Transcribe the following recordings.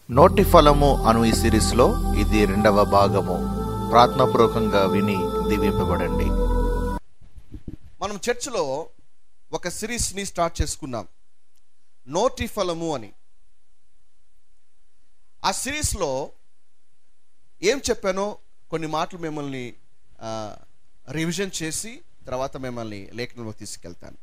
నోటి ఫలము అను ఈ సిరీస్లో ఇది రెండవ భాగము ప్రార్థనాపూర్వకంగా విని దీవింపబడండి మనం చర్చిలో ఒక సిరీస్ని స్టార్ట్ చేసుకున్నాం నోటి ఫలము అని ఆ సిరీస్లో ఏం చెప్పానో కొన్ని మాటలు మిమ్మల్ని ఆ, రివిజన్ చేసి తర్వాత మిమ్మల్ని లేఖనంలో తీసుకెళ్తాను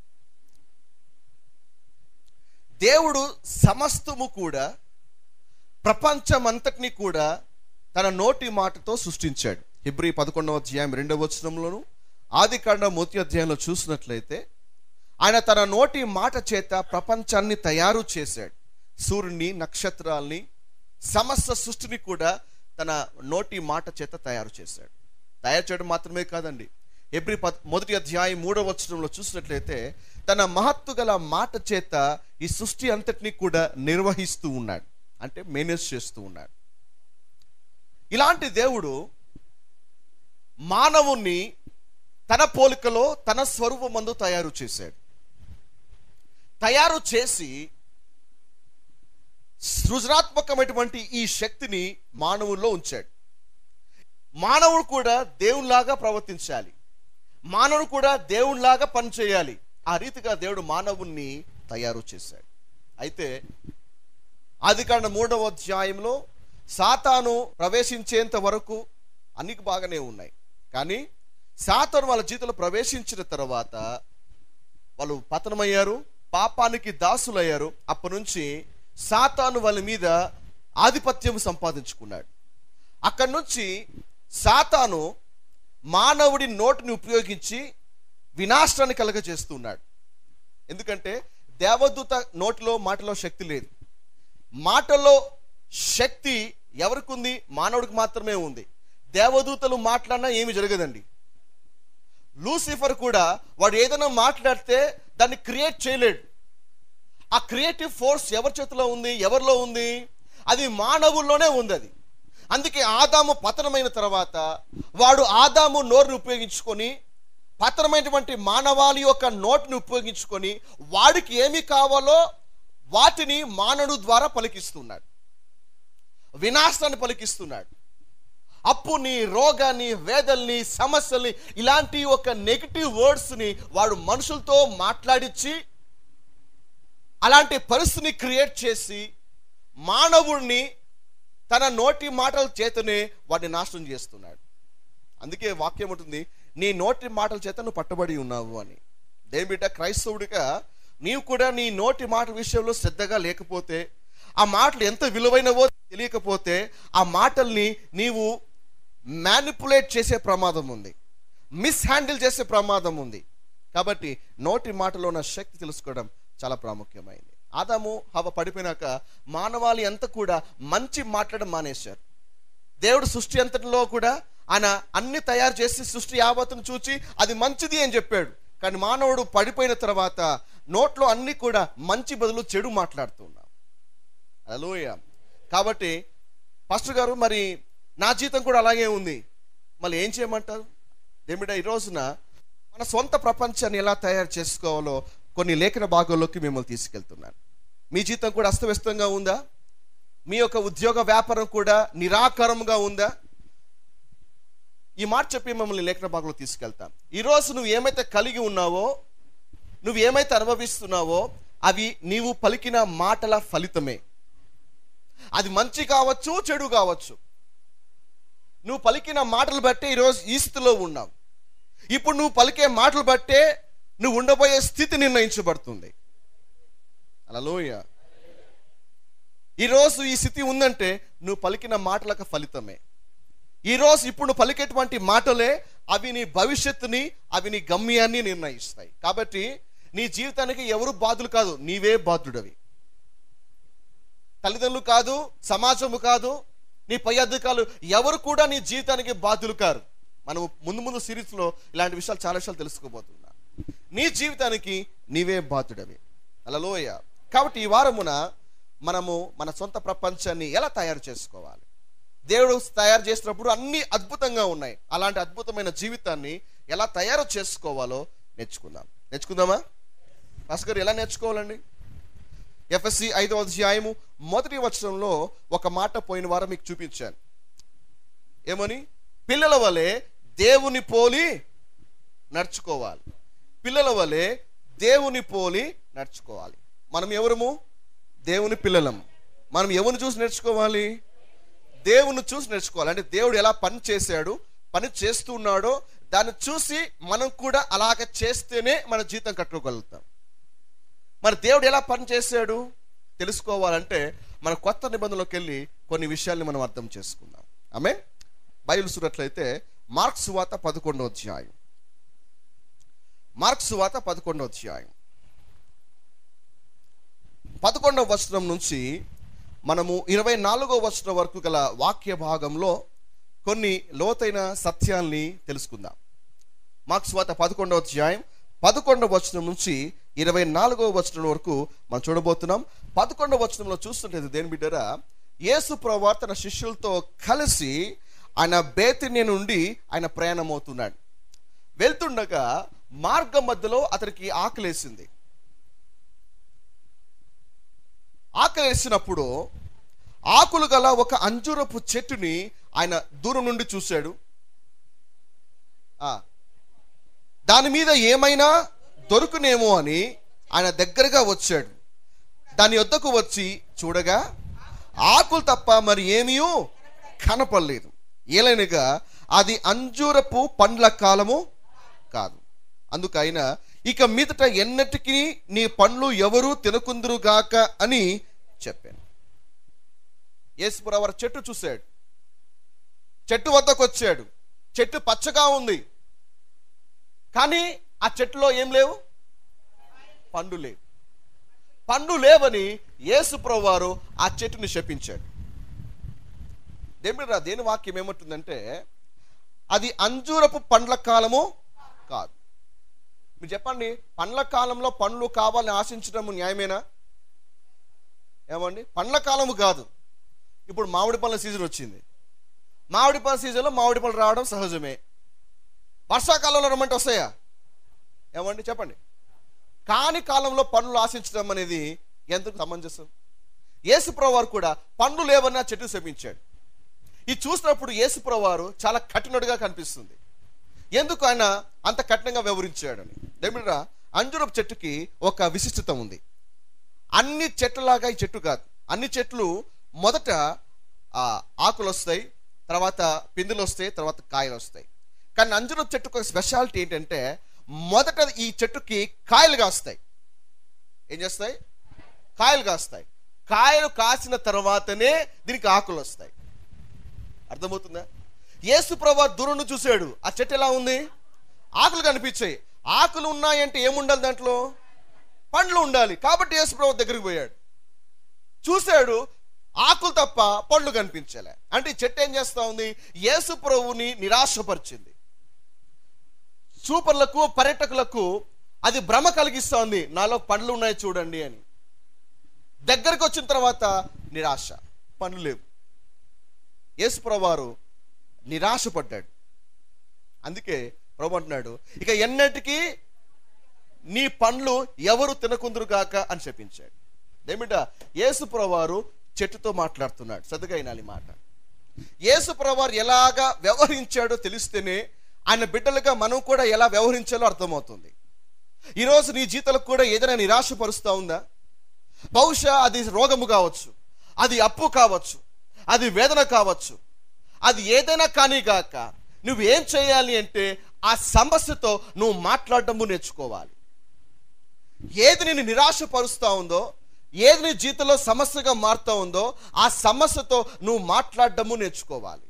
దేవుడు సమస్తము కూడా ప్రపంచమంతటిని కూడా తన నోటి మాటతో సృష్టించాడు హిబ్రి పదకొండవ అధ్యాయం రెండవ వచనంలోను ఆది కాండ మొదటి అధ్యాయంలో చూసినట్లయితే ఆయన తన నోటి మాట చేత ప్రపంచాన్ని తయారు చేశాడు సూర్యుని నక్షత్రాల్ని సమస్త సృష్టిని కూడా తన నోటి మాట చేత తయారు చేశాడు తయారు చేయడం మాత్రమే కాదండి ఎబ్రి పద్ మొదటి అధ్యాయం మూడవ వచనంలో చూసినట్లయితే తన మహత్తు గల మాట చేత ఈ సృష్టి అంతటిని కూడా నిర్వహిస్తూ ఉన్నాడు అంటే మేనేజ్ చేస్తూ ఉన్నాడు ఇలాంటి దేవుడు మానవుణ్ణి తన పోలికలో తన స్వరూపమందు తయారు చేశాడు తయారు చేసి సృజనాత్మకమైనటువంటి ఈ శక్తిని మానవుల్లో ఉంచాడు మానవుడు కూడా దేవునిలాగా ప్రవర్తించాలి మానవుడు కూడా దేవునిలాగా పనిచేయాలి ఆ రీతిగా దేవుడు మానవుణ్ణి తయారు చేశాడు అయితే ఆది కాండ మూడవ అధ్యాయంలో సాతాను ప్రవేశించేంత వరకు అన్ని బాగానే ఉన్నాయి కానీ సాతాను వాళ్ళ జీవితంలో ప్రవేశించిన తర్వాత వాళ్ళు పతనమయ్యారు పాపానికి దాసులయ్యారు అప్పటి నుంచి సాతాను వాళ్ళ మీద ఆధిపత్యం సంపాదించుకున్నాడు అక్కడి నుంచి సాతాను మానవుడి నోటిని ఉపయోగించి వినాశనాన్ని కలగజేస్తున్నాడు ఎందుకంటే దేవదూత నోటిలో మాటలో శక్తి లేదు మాటలో శక్తి ఎవరికి ఉంది మానవుడికి మాత్రమే ఉంది దేవదూతలు మాట్లాడినా ఏమి జరగదండి లూసిఫర్ కూడా వాడు ఏదైనా మాట్లాడితే దాన్ని క్రియేట్ చేయలేడు ఆ క్రియేటివ్ ఫోర్స్ ఎవరి చేతిలో ఉంది ఎవరిలో ఉంది అది మానవుల్లోనే ఉంది అది అందుకే ఆదాము పతనమైన తర్వాత వాడు ఆదాము నోరుని ఉపయోగించుకొని పతనమైనటువంటి మానవాళి యొక్క నోటిని ఉపయోగించుకొని వాడికి ఏమి కావాలో వాటిని మానవుడు ద్వారా పలికిస్తున్నాడు వినాశాన్ని పలికిస్తున్నాడు అప్పుని రోగాన్ని వేదల్ని సమస్యల్ని ఇలాంటి ఒక నెగిటివ్ వర్డ్స్ని వాడు మనుషులతో మాట్లాడించి అలాంటి పరిస్థితిని క్రియేట్ చేసి మానవుడిని తన నోటి మాటల చేతనే వాడిని నాశనం చేస్తున్నాడు అందుకే వాక్యం ఉంటుంది నీ నోటి మాటల చేత నువ్వు పట్టబడి ఉన్నావు అని దేని బిడ్డ క్రైస్తవుడిగా నీవు కూడా నీ నోటి మాట విషయంలో శ్రద్ధగా లేకపోతే ఆ మాటలు ఎంత విలువైనవో తెలియకపోతే ఆ మాటల్ని నీవు మ్యానిపులేట్ చేసే ప్రమాదం ఉంది మిస్ హ్యాండిల్ చేసే ప్రమాదం ఉంది కాబట్టి నోటి మాటలో ఉన్న శక్తి తెలుసుకోవడం చాలా ప్రాముఖ్యమైంది ఆదాము హవ పడిపోయినాక మానవాళి అంతా కూడా మంచి మాట్లాడడం మానేశారు దేవుడు సృష్టి అంతటిలో కూడా ఆయన అన్ని తయారు చేసి సృష్టి యావత్తును చూచి అది మంచిది అని చెప్పాడు కానీ మానవుడు పడిపోయిన తర్వాత నోట్లో అన్ని కూడా మంచి బదులు చెడు మాట్లాడుతున్నాం అలోయ కాబట్టి పాస్టర్ గారు మరి నా జీతం కూడా అలాగే ఉంది మళ్ళీ ఏం చేయమంటారు దేమిడ ఈ రోజున మన సొంత ప్రపంచాన్ని ఎలా తయారు చేసుకోవాలో కొన్ని లేఖన భాగంలోకి మిమ్మల్ని తీసుకెళ్తున్నాను మీ జీతం కూడా అస్తవ్యస్తంగా ఉందా మీ యొక్క ఉద్యోగ వ్యాపారం కూడా నిరాకారంగా ఉందా ఈ మాట చెప్పి మమ్మల్ని లేఖన భాగంలో తీసుకెళ్తాను ఈరోజు నువ్వు ఏమైతే కలిగి ఉన్నావో నువ్వు ఏమైతే అనుభవిస్తున్నావో అవి నీవు పలికిన మాటల ఫలితమే అది మంచి కావచ్చు చెడు కావచ్చు నువ్వు పలికిన మాటలు బట్టే ఈరోజు ఈ స్థితిలో ఉన్నావు ఇప్పుడు నువ్వు పలికే మాటలు బట్టే నువ్వు ఉండబోయే స్థితి నిర్ణయించబడుతుంది అలలోయ ఈరోజు ఈ స్థితి ఉందంటే నువ్వు పలికిన మాటలకు ఫలితమే ఈరోజు ఇప్పుడు నువ్వు పలికేటువంటి మాటలే అవి నీ భవిష్యత్తుని అవి నీ గమ్యాన్ని నిర్ణయిస్తాయి కాబట్టి నీ జీవితానికి ఎవరు బాధులు కాదు నీవే బాధ్యుడవి తల్లిదండ్రులు కాదు సమాజము కాదు నీ పై అధికారులు ఎవరు కూడా నీ జీవితానికి బాధ్యులు కారు మనం ముందు ముందు సిరీస్లో ఇలాంటి విషయాలు చాలా విషయాలు తెలుసుకోబోతున్నా నీ జీవితానికి నీవే బాధ్యుడవి అలలోయ కాబట్టి ఈ వారమున మనము మన సొంత ప్రపంచాన్ని ఎలా తయారు చేసుకోవాలి దేవుడు తయారు చేసినప్పుడు అన్ని అద్భుతంగా ఉన్నాయి అలాంటి అద్భుతమైన జీవితాన్ని ఎలా తయారు చేసుకోవాలో నేర్చుకుందాం నేర్చుకుందామా భాస్కర్ ఎలా నేర్చుకోవాలండి ఎఫ్ఎస్సి ఐదవ అధ్యాయము మొదటి వచనంలో ఒక మాట పోయిన వారం మీకు చూపించాను ఏమని పిల్లల వలె దేవుని పోలి నడుచుకోవాలి పిల్లల వలె దేవుని పోలి నడుచుకోవాలి మనం ఎవరము దేవుని పిల్లలం మనం ఎవరిని చూసి నేర్చుకోవాలి దేవుని చూసి నేర్చుకోవాలి అంటే దేవుడు ఎలా పని చేశాడు పని చేస్తున్నాడో దాన్ని చూసి మనం కూడా అలాగ చేస్తేనే మన జీతం కట్టుకోగలుగుతాం మరి దేవుడు ఎలా పని చేశాడు తెలుసుకోవాలంటే మన కొత్త నిబంధనలోకి వెళ్ళి కొన్ని విషయాల్ని మనం అర్థం చేసుకుందాం ఆమె బైబిల్ చూడట్లయితే మార్క్స్ వాత పదకొండో అధ్యాయం మార్క్స్ వాత పదకొండో అధ్యాయం పదకొండవ వచనం నుంచి మనము ఇరవై నాలుగో వచనం వరకు గల వాక్య భాగంలో కొన్ని లోతైన సత్యాల్ని తెలుసుకుందాం మార్క్స్ వాత పదకొండవ అధ్యాయం పదకొండవ వచనం నుంచి ఇరవై నాలుగవ వచనం వరకు మనం చూడబోతున్నాం పదకొండవ వచనంలో చూస్తుంటే దేని బిడ్డరా యేసు ప్రభు తన శిష్యులతో కలిసి ఆయన బేతిని నుండి ఆయన ప్రయాణమవుతున్నాడు వెళ్తుండగా మార్గం మధ్యలో అతనికి ఆకలేసింది ఆకలేసినప్పుడు ఆకులు గల ఒక అంజూరపు చెట్టుని ఆయన దూరం నుండి చూశాడు ఆ, దాని మీద ఏమైనా దొరుకునేమో అని ఆయన దగ్గరగా వచ్చాడు దాని వద్దకు వచ్చి చూడగా ఆకులు తప్ప మరి ఏమీ కనపడలేదు ఏలైనగా అది అంజూరపు పండ్ల కాలము కాదు అందుకైన ఇక మీదట ఎన్నటికీ నీ పండ్లు ఎవరు తినకుందురుగాక అని చెప్పాను యేసుపురవర చెట్టు చూశాడు చెట్టు వద్దకు వచ్చాడు చెట్టు పచ్చగా ఉంది కానీ ఆ చెట్టులో ఏం లేవు పండు లేవు పండు లేవని యేసు వారు ఆ చెట్టుని శపించాడు దేమిరా దేని వాక్యం ఏమంటుందంటే అది అంజూరపు పండ్ల కాలము కాదు మీరు చెప్పండి పండ్ల కాలంలో పండ్లు కావాలని ఆశించడం న్యాయమేనా ఏమండి పండ్ల కాలము కాదు ఇప్పుడు మామిడి పళ్ళ సీజన్ వచ్చింది మామిడి పళ్ళ సీజన్లో మామిడి పళ్ళు రావడం సహజమే వర్షాకాలంలో రమ్మంటే వస్తాయా ఏమండి చెప్పండి కాని కాలంలో పనులు ఆశించడం అనేది ఎందుకు సమంజసం యేసుప్రభు వారు కూడా పండ్లు లేవని ఆ చెట్టు శపించాడు ఇది చూసినప్పుడు యేసుప్రభు వారు చాలా కఠినడుగా కనిపిస్తుంది ఎందుకు ఆయన అంత కఠినంగా వివరించాడని ఏమిటరా అంజురపు చెట్టుకి ఒక విశిష్టత ఉంది అన్ని చెట్లలాగా ఈ చెట్టు కాదు అన్ని చెట్లు మొదట ఆ, ఆకులు వస్తాయి తర్వాత పిందులు వస్తాయి తర్వాత కాయలు వస్తాయి కానీ అంజురపు చెట్టుకు ఒక స్పెషాలిటీ ఏంటంటే మొదట ఈ చెట్టుకి కాయలు కాస్తాయి ఏం చేస్తాయి కాయలు కాస్తాయి కాయలు కాసిన తర్వాతనే దీనికి ఆకులు వస్తాయి అర్థమవుతుందా యేసు ప్రభా దూరం చూశాడు ఆ చెట్టు ఎలా ఉంది ఆకులు కనిపించాయి ఆకులు ఉన్నాయంటే ఏముండాలి దాంట్లో పండ్లు ఉండాలి కాబట్టి యేసు ప్రభు దగ్గరికి పోయాడు చూశాడు ఆకులు తప్ప పండ్లు కనిపించలే అంటే ఈ చెట్టు ఏం చేస్తా ఉంది యేసు ప్రభుని నిరాశపరిచింది సూపర్లకు పర్యటకులకు అది భ్రమ కలిగిస్తోంది నాలో పండ్లు ఉన్నాయి చూడండి అని దగ్గరకు వచ్చిన తర్వాత నిరాశ పండ్లు లేవు యేసుప్రవారు నిరాశపడ్డాడు అందుకే ప్రభు అంటున్నాడు ఇక ఎన్నటికీ నీ పండ్లు ఎవరు తినకుందురు గాక అని చెప్పించాడు ఏమిట యేసుప్రవారు చెట్టుతో మాట్లాడుతున్నాడు సదుగా వినాలి మాట యేసుప్రవారు ఎలాగా వ్యవహరించాడో తెలిస్తేనే ఆయన బిడ్డలుగా మనం కూడా ఎలా వ్యవహరించాలో అర్థమవుతుంది ఈరోజు నీ జీతాలకు కూడా ఏదైనా నిరాశపరుస్తూ ఉందా బహుశా అది రోగము కావచ్చు అది అప్పు కావచ్చు అది వేదన కావచ్చు అది ఏదైనా కానీ కాక నువ్వు ఏం చేయాలి అంటే ఆ సమస్యతో నువ్వు మాట్లాడటము నేర్చుకోవాలి ఏది నేను నిరాశపరుస్తూ ఉందో ఏది నీ జీవితంలో సమస్యగా మారుతూ ఉందో ఆ సమస్యతో నువ్వు మాట్లాడటము నేర్చుకోవాలి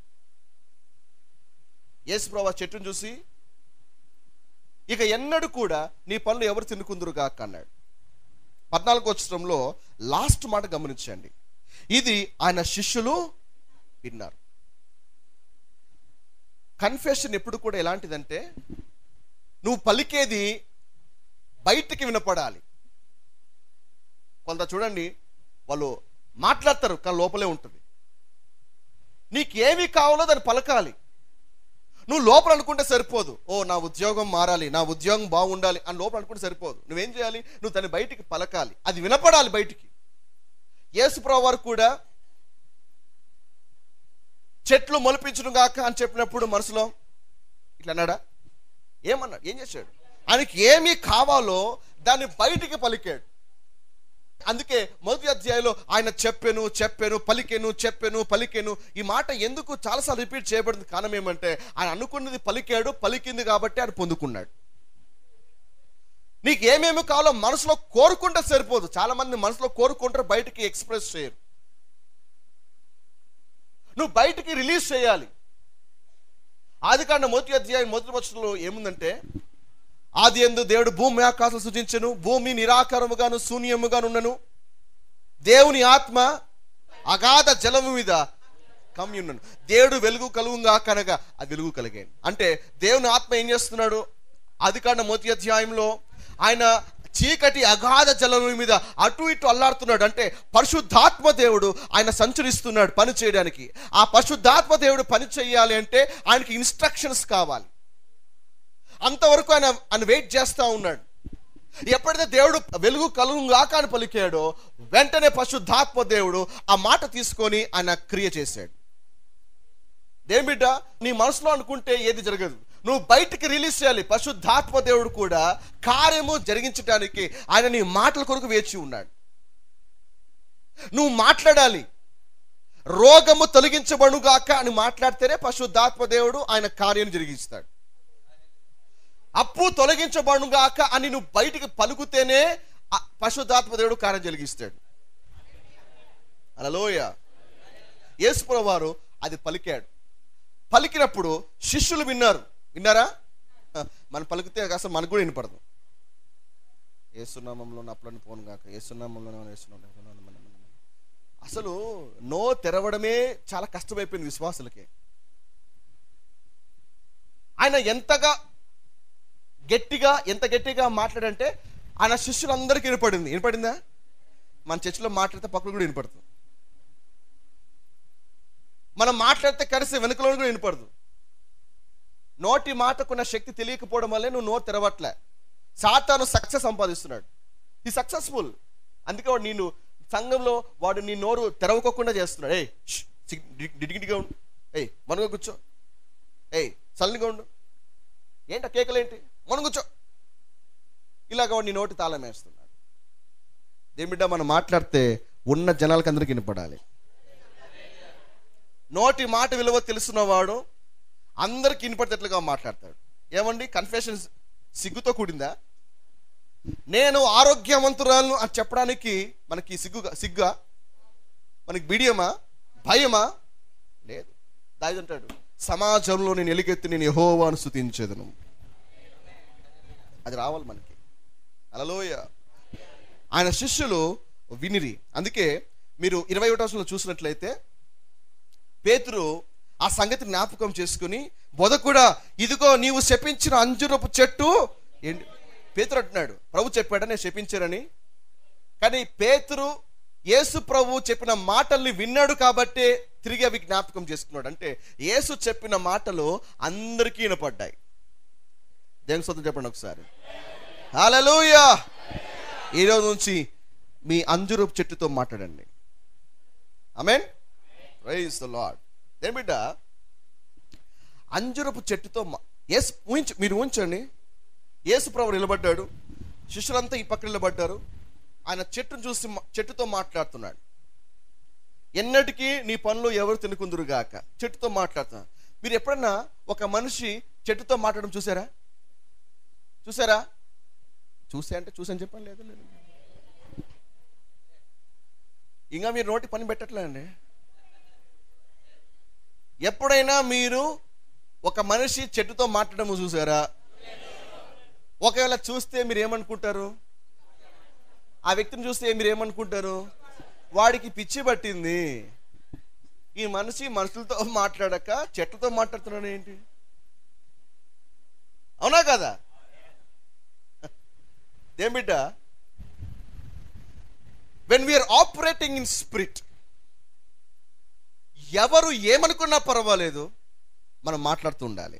యేసు ప్రభా చెట్టును చూసి ఇక ఎన్నడూ కూడా నీ పనులు ఎవరు తినుకుందరు కాక అన్నాడు పద్నాలుగు వచ్చరంలో లాస్ట్ మాట గమనించండి ఇది ఆయన శిష్యులు విన్నారు కన్ఫెషన్ ఎప్పుడు కూడా ఎలాంటిదంటే నువ్వు పలికేది బయటికి వినపడాలి కొంత చూడండి వాళ్ళు మాట్లాడతారు కానీ లోపలే ఉంటుంది నీకు ఏమి కావాలో దాన్ని పలకాలి నువ్వు లోపల అనుకుంటే సరిపోదు ఓ నా ఉద్యోగం మారాలి నా ఉద్యోగం బాగుండాలి అని లోపల అనుకుంటే సరిపోదు నువ్వేం చేయాలి నువ్వు దాన్ని బయటికి పలకాలి అది వినపడాలి బయటికి యేసుప్రభు వారు కూడా చెట్లు మొలిపించును గాక అని చెప్పినప్పుడు మనసులో ఇట్లా అన్నాడా ఏమన్నాడు ఏం చేశాడు ఆయనకి ఏమి కావాలో దాన్ని బయటికి పలికాడు అందుకే మొదటి అధ్యాయంలో ఆయన చెప్పెను చెప్పెను పలికెను చెప్పెను పలికెను ఈ మాట ఎందుకు చాలాసార్లు రిపీట్ చేయబడింది కారణం ఏమంటే ఆయన అనుకున్నది పలికాడు పలికింది కాబట్టి ఆయన పొందుకున్నాడు నీకు ఏమేమి కావాలో మనసులో కోరుకుంటే సరిపోదు చాలా మంది మనసులో కోరుకుంటారు బయటికి ఎక్స్ప్రెస్ చేయరు నువ్వు బయటికి రిలీజ్ చేయాలి ఆది కాండ మొదటి అధ్యాయం మొదటి వచనంలో ఏముందంటే ఆది ఎందు దేవుడు భూమి ఆకాశం సృజించను భూమి నిరాకారముగాను శూన్యముగాను ఉన్నను దేవుని ఆత్మ అగాధ జలము మీద కమ్యున్నను దేవుడు వెలుగు కలుగుగా కనుక ఆ వెలుగు కలిగాను అంటే దేవుని ఆత్మ ఏం చేస్తున్నాడు ఆది కాండ మొదటి అధ్యాయంలో ఆయన చీకటి అగాధ జలం మీద అటు ఇటు అల్లాడుతున్నాడు అంటే పరిశుద్ధాత్మ దేవుడు ఆయన సంచరిస్తున్నాడు పని చేయడానికి ఆ పరిశుద్ధాత్మ దేవుడు పని చేయాలి అంటే ఆయనకి ఇన్స్ట్రక్షన్స్ కావాలి అంతవరకు ఆయన ఆయన వెయిట్ చేస్తూ ఉన్నాడు ఎప్పుడైతే దేవుడు వెలుగు కలుగుగాక అని పలికాడో వెంటనే పరిశుద్ధాత్మ దేవుడు ఆ మాట తీసుకొని ఆయన క్రియ చేశాడు దేని బిడ్డ నీ మనసులో అనుకుంటే ఏది జరగదు నువ్వు బయటికి రిలీజ్ చేయాలి పరిశుద్ధాత్మ దేవుడు కూడా కార్యము జరిగించడానికి ఆయన నీ మాటల కొరకు వేచి ఉన్నాడు నువ్వు మాట్లాడాలి రోగము తొలగించబడుగాక అని మాట్లాడితేనే పరిశుద్ధాత్మ దేవుడు ఆయన కార్యం జరిగిస్తాడు అప్పు తొలగించబడుగాక అని నువ్వు బయటికి పలుకుతేనే ఆ పరిశుద్ధాత్మ దేవుడు కార్యం జరిగిస్తాడు అలలోయ యేసుప్రభు వారు అది పలికాడు పలికినప్పుడు శిష్యులు విన్నారు విన్నారా ఆ, మనం పలికితే అసలు మనకు కూడా వినపడదు ఏసునామంలో అప్పులని పోను కాక ఏసునామంలో ఏసునామం అసలు నో తెరవడమే చాలా కష్టమైపోయింది విశ్వాసులకి ఆయన ఎంతగా గట్టిగా ఎంత గట్టిగా మాట్లాడంటే ఆయన శిష్యులందరికీ వినపడింది వినపడిందా మన చర్చిలో మాట్లాడితే పక్కన కూడా వినపడుతుంది మనం మాట్లాడితే కలిసి వెనుకలో కూడా వినపడదు నోటి మాటకున్న శక్తి తెలియకపోవడం వల్లే నువ్వు నోరు తెరవట్లే సాతాను సక్సెస్ సంపాదిస్తున్నాడు ఈ సక్సెస్ఫుల్ అందుకే వాడు నేను సంఘంలో వాడు నీ నోరు తెరవకోకుండా చేస్తున్నాడు ఏయ్ ష్, సిగ్- డి- డిగ్నిటీగా ఉండు ఏయ్ మనుగా కూర్చో ఏయ్ సల్లిగా ఉండు ఏంట కేకలేంటి మనం కూర్చో ఇలాగ వాడు నీ నోటి తాళం వేస్తున్నాడు దేని బిడ్డ మనం మాట్లాడితే ఉన్న జనాలకి అందరికీ వినపడాలి నోటి మాట విలువ తెలుసున్నవాడు అందరికి వినపడేటట్లుగా మాట్లాడతాడు ఏమండి కన్ఫెషన్ సిగ్గుతో కూడిందా నేను ఆరోగ్యవంతురాలను అని చెప్పడానికి మనకి సిగ్గుగా సిగ్గా మనకి బిడియమా భయమా లేదు దాయిదంటాడు సమాజంలో నేను ఎలుగెత్తి నేను యహోవాను స్థుతించేదను అది రావాలి మనకి అలలోయ ఆయన శిష్యులు వినిరి అందుకే మీరు ఇరవై ఒకటో చూసినట్లయితే పేతురు ఆ సంగతి జ్ఞాపకం చేసుకుని బొదకుడా ఇదిగో నీవు శపించిన అంజురపు చెట్టు ఏంటి పేతురు అంటున్నాడు ప్రభు చెప్పాడా నేను శపించానని కానీ పేతురు యేసు ప్రభు చెప్పిన మాటల్ని విన్నాడు కాబట్టే తిరిగి అవి జ్ఞాపకం చేసుకున్నాడు అంటే యేసు చెప్పిన మాటలు అందరికీ వినపడ్డాయి దేవుని సొంతం చెప్పండి ఒకసారి హల్లెలూయా ఈరోజు నుంచి మీ అంజురపు చెట్టుతో మాట్లాడండి ఆమెన్ ప్రైజ్ ద లార్డ్ ఏం బిడ్డ అంజురపు చెట్టుతో మా- యేసు ఊహించు మీరు ఊహించండి యేసు ప్రభు నిలబడ్డాడు శిష్యులంతా ఈ పక్కన నిలబడ్డారు ఆయన చెట్టును చూసి మా- చెట్టుతో మాట్లాడుతున్నాడు ఎన్నటికీ నీ పనులు ఎవరు తినుకుందురుగాక చెట్టుతో మాట్లాడుతున్నా మీరు ఎప్పుడన్నా ఒక మనిషి చెట్టుతో మాట్లాడడం చూసారా చూసారా చూసా అంటే చూసని చెప్పాను లేదు లేదు ఇంకా మీరు నోటి పని పెట్టట్లే అండి ఎప్పుడైనా మీరు ఒక మనిషి చెట్టుతో మాట్లాడడం చూసారా ఒకవేళ చూస్తే మీరు ఏమనుకుంటారు ఆ వ్యక్తిని చూస్తే మీరు ఏమనుకుంటారు వాడికి పిచ్చి పట్టింది ఈ మనిషి మనుషులతో మాట్లాడక చెట్లతో మాట్లాడుతున్నాడు ఏంటి అవునా కదా ఏం బిడ్డ when we are operating in spirit ఎవరు ఏమనుకున్నా పర్వాలేదు మనం మాట్లాడుతూ ఉండాలి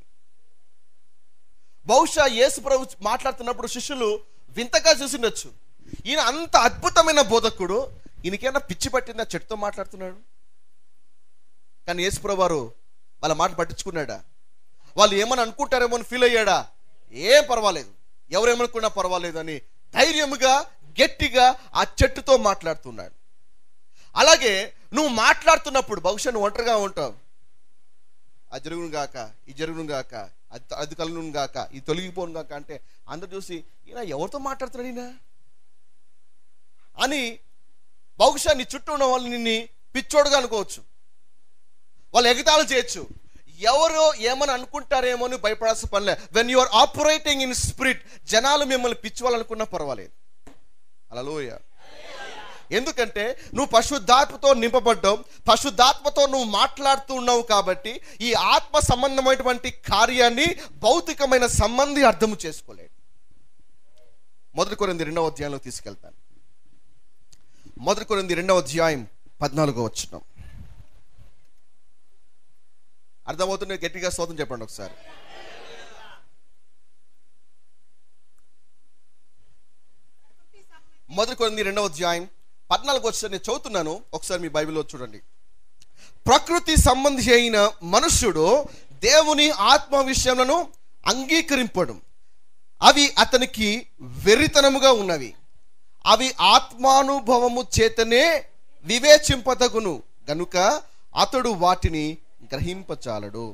బహుశా యేసు ప్రభు మాట్లాడుతున్నప్పుడు శిష్యులు వింతగా చూసిండొచ్చు ఈయన అంత అద్భుతమైన బోధకుడు ఈయనకేమన్నా పిచ్చి పట్టిందా చెట్టుతో మాట్లాడుతున్నాడు కానీ యేసుప్రభు వారు వాళ్ళ మాట పట్టించుకున్నాడా వాళ్ళు ఏమని అనుకుంటారేమో అని ఫీల్ అయ్యాడా ఏం పర్వాలేదు ఎవరేమనుకున్నా పర్వాలేదు అని ధైర్యముగా గట్టిగా ఆ చెట్టుతో మాట్లాడుతున్నాడు అలాగే నువ్వు మాట్లాడుతున్నప్పుడు బహుశా నువ్వు ఒంటరిగా ఉంటావు అది జరుగును గాక ఇది జరుగును గాక అది అది కలుగును గాక ఇది తొలగిపోను గాక అంటే అందరు చూసి ఈయన ఎవరితో మాట్లాడుతున్నాడు ఈయన అని బహుశా నీ చుట్టూ ఉన్న వాళ్ళు నిన్ను పిచ్చోడుగా అనుకోవచ్చు వాళ్ళు ఎగతాళి చేయొచ్చు ఎవరో ఏమని అనుకుంటారేమో అని భయపడాల్సిన పనిలే when you are operating in spirit జనాలు మిమ్మల్ని పిచ్చివాలనుకున్నా పర్వాలేదు అలలోయ ఎందుకంటే నువ్వు పశుద్ధాత్మతో నింపబడ్డావు పశుద్ధాత్మతో నువ్వు మాట్లాడుతూ ఉన్నావు కాబట్టి ఈ ఆత్మ సంబంధమైనటువంటి కార్యాన్ని భౌతికమైన సంబంధి అర్థం చేసుకోలేడు మొదటి కొరింది రెండవ అధ్యాయంలో తీసుకెళ్తాను మొదటి కొరింది రెండవ అధ్యాయం పద్నాలుగో వచ్చిన అర్థమవుతుంది గట్టిగా స్తోత్రం చెప్పండి ఒకసారి మొదటి కొరింది రెండవ అధ్యాయం పద్నాలుగు వచ్చిన నేను చదువుతున్నాను ఒకసారి మీ బైబిల్లో చూడండి ప్రకృతి సంబంధి అయిన మనుష్యుడు దేవుని ఆత్మ విషయములను అంగీకరింపడు అవి అతనికి వెరితనముగా ఉన్నవి అవి ఆత్మానుభవము చేతనే వివేచింపదగును గనుక అతడు వాటిని గ్రహింపచాలడు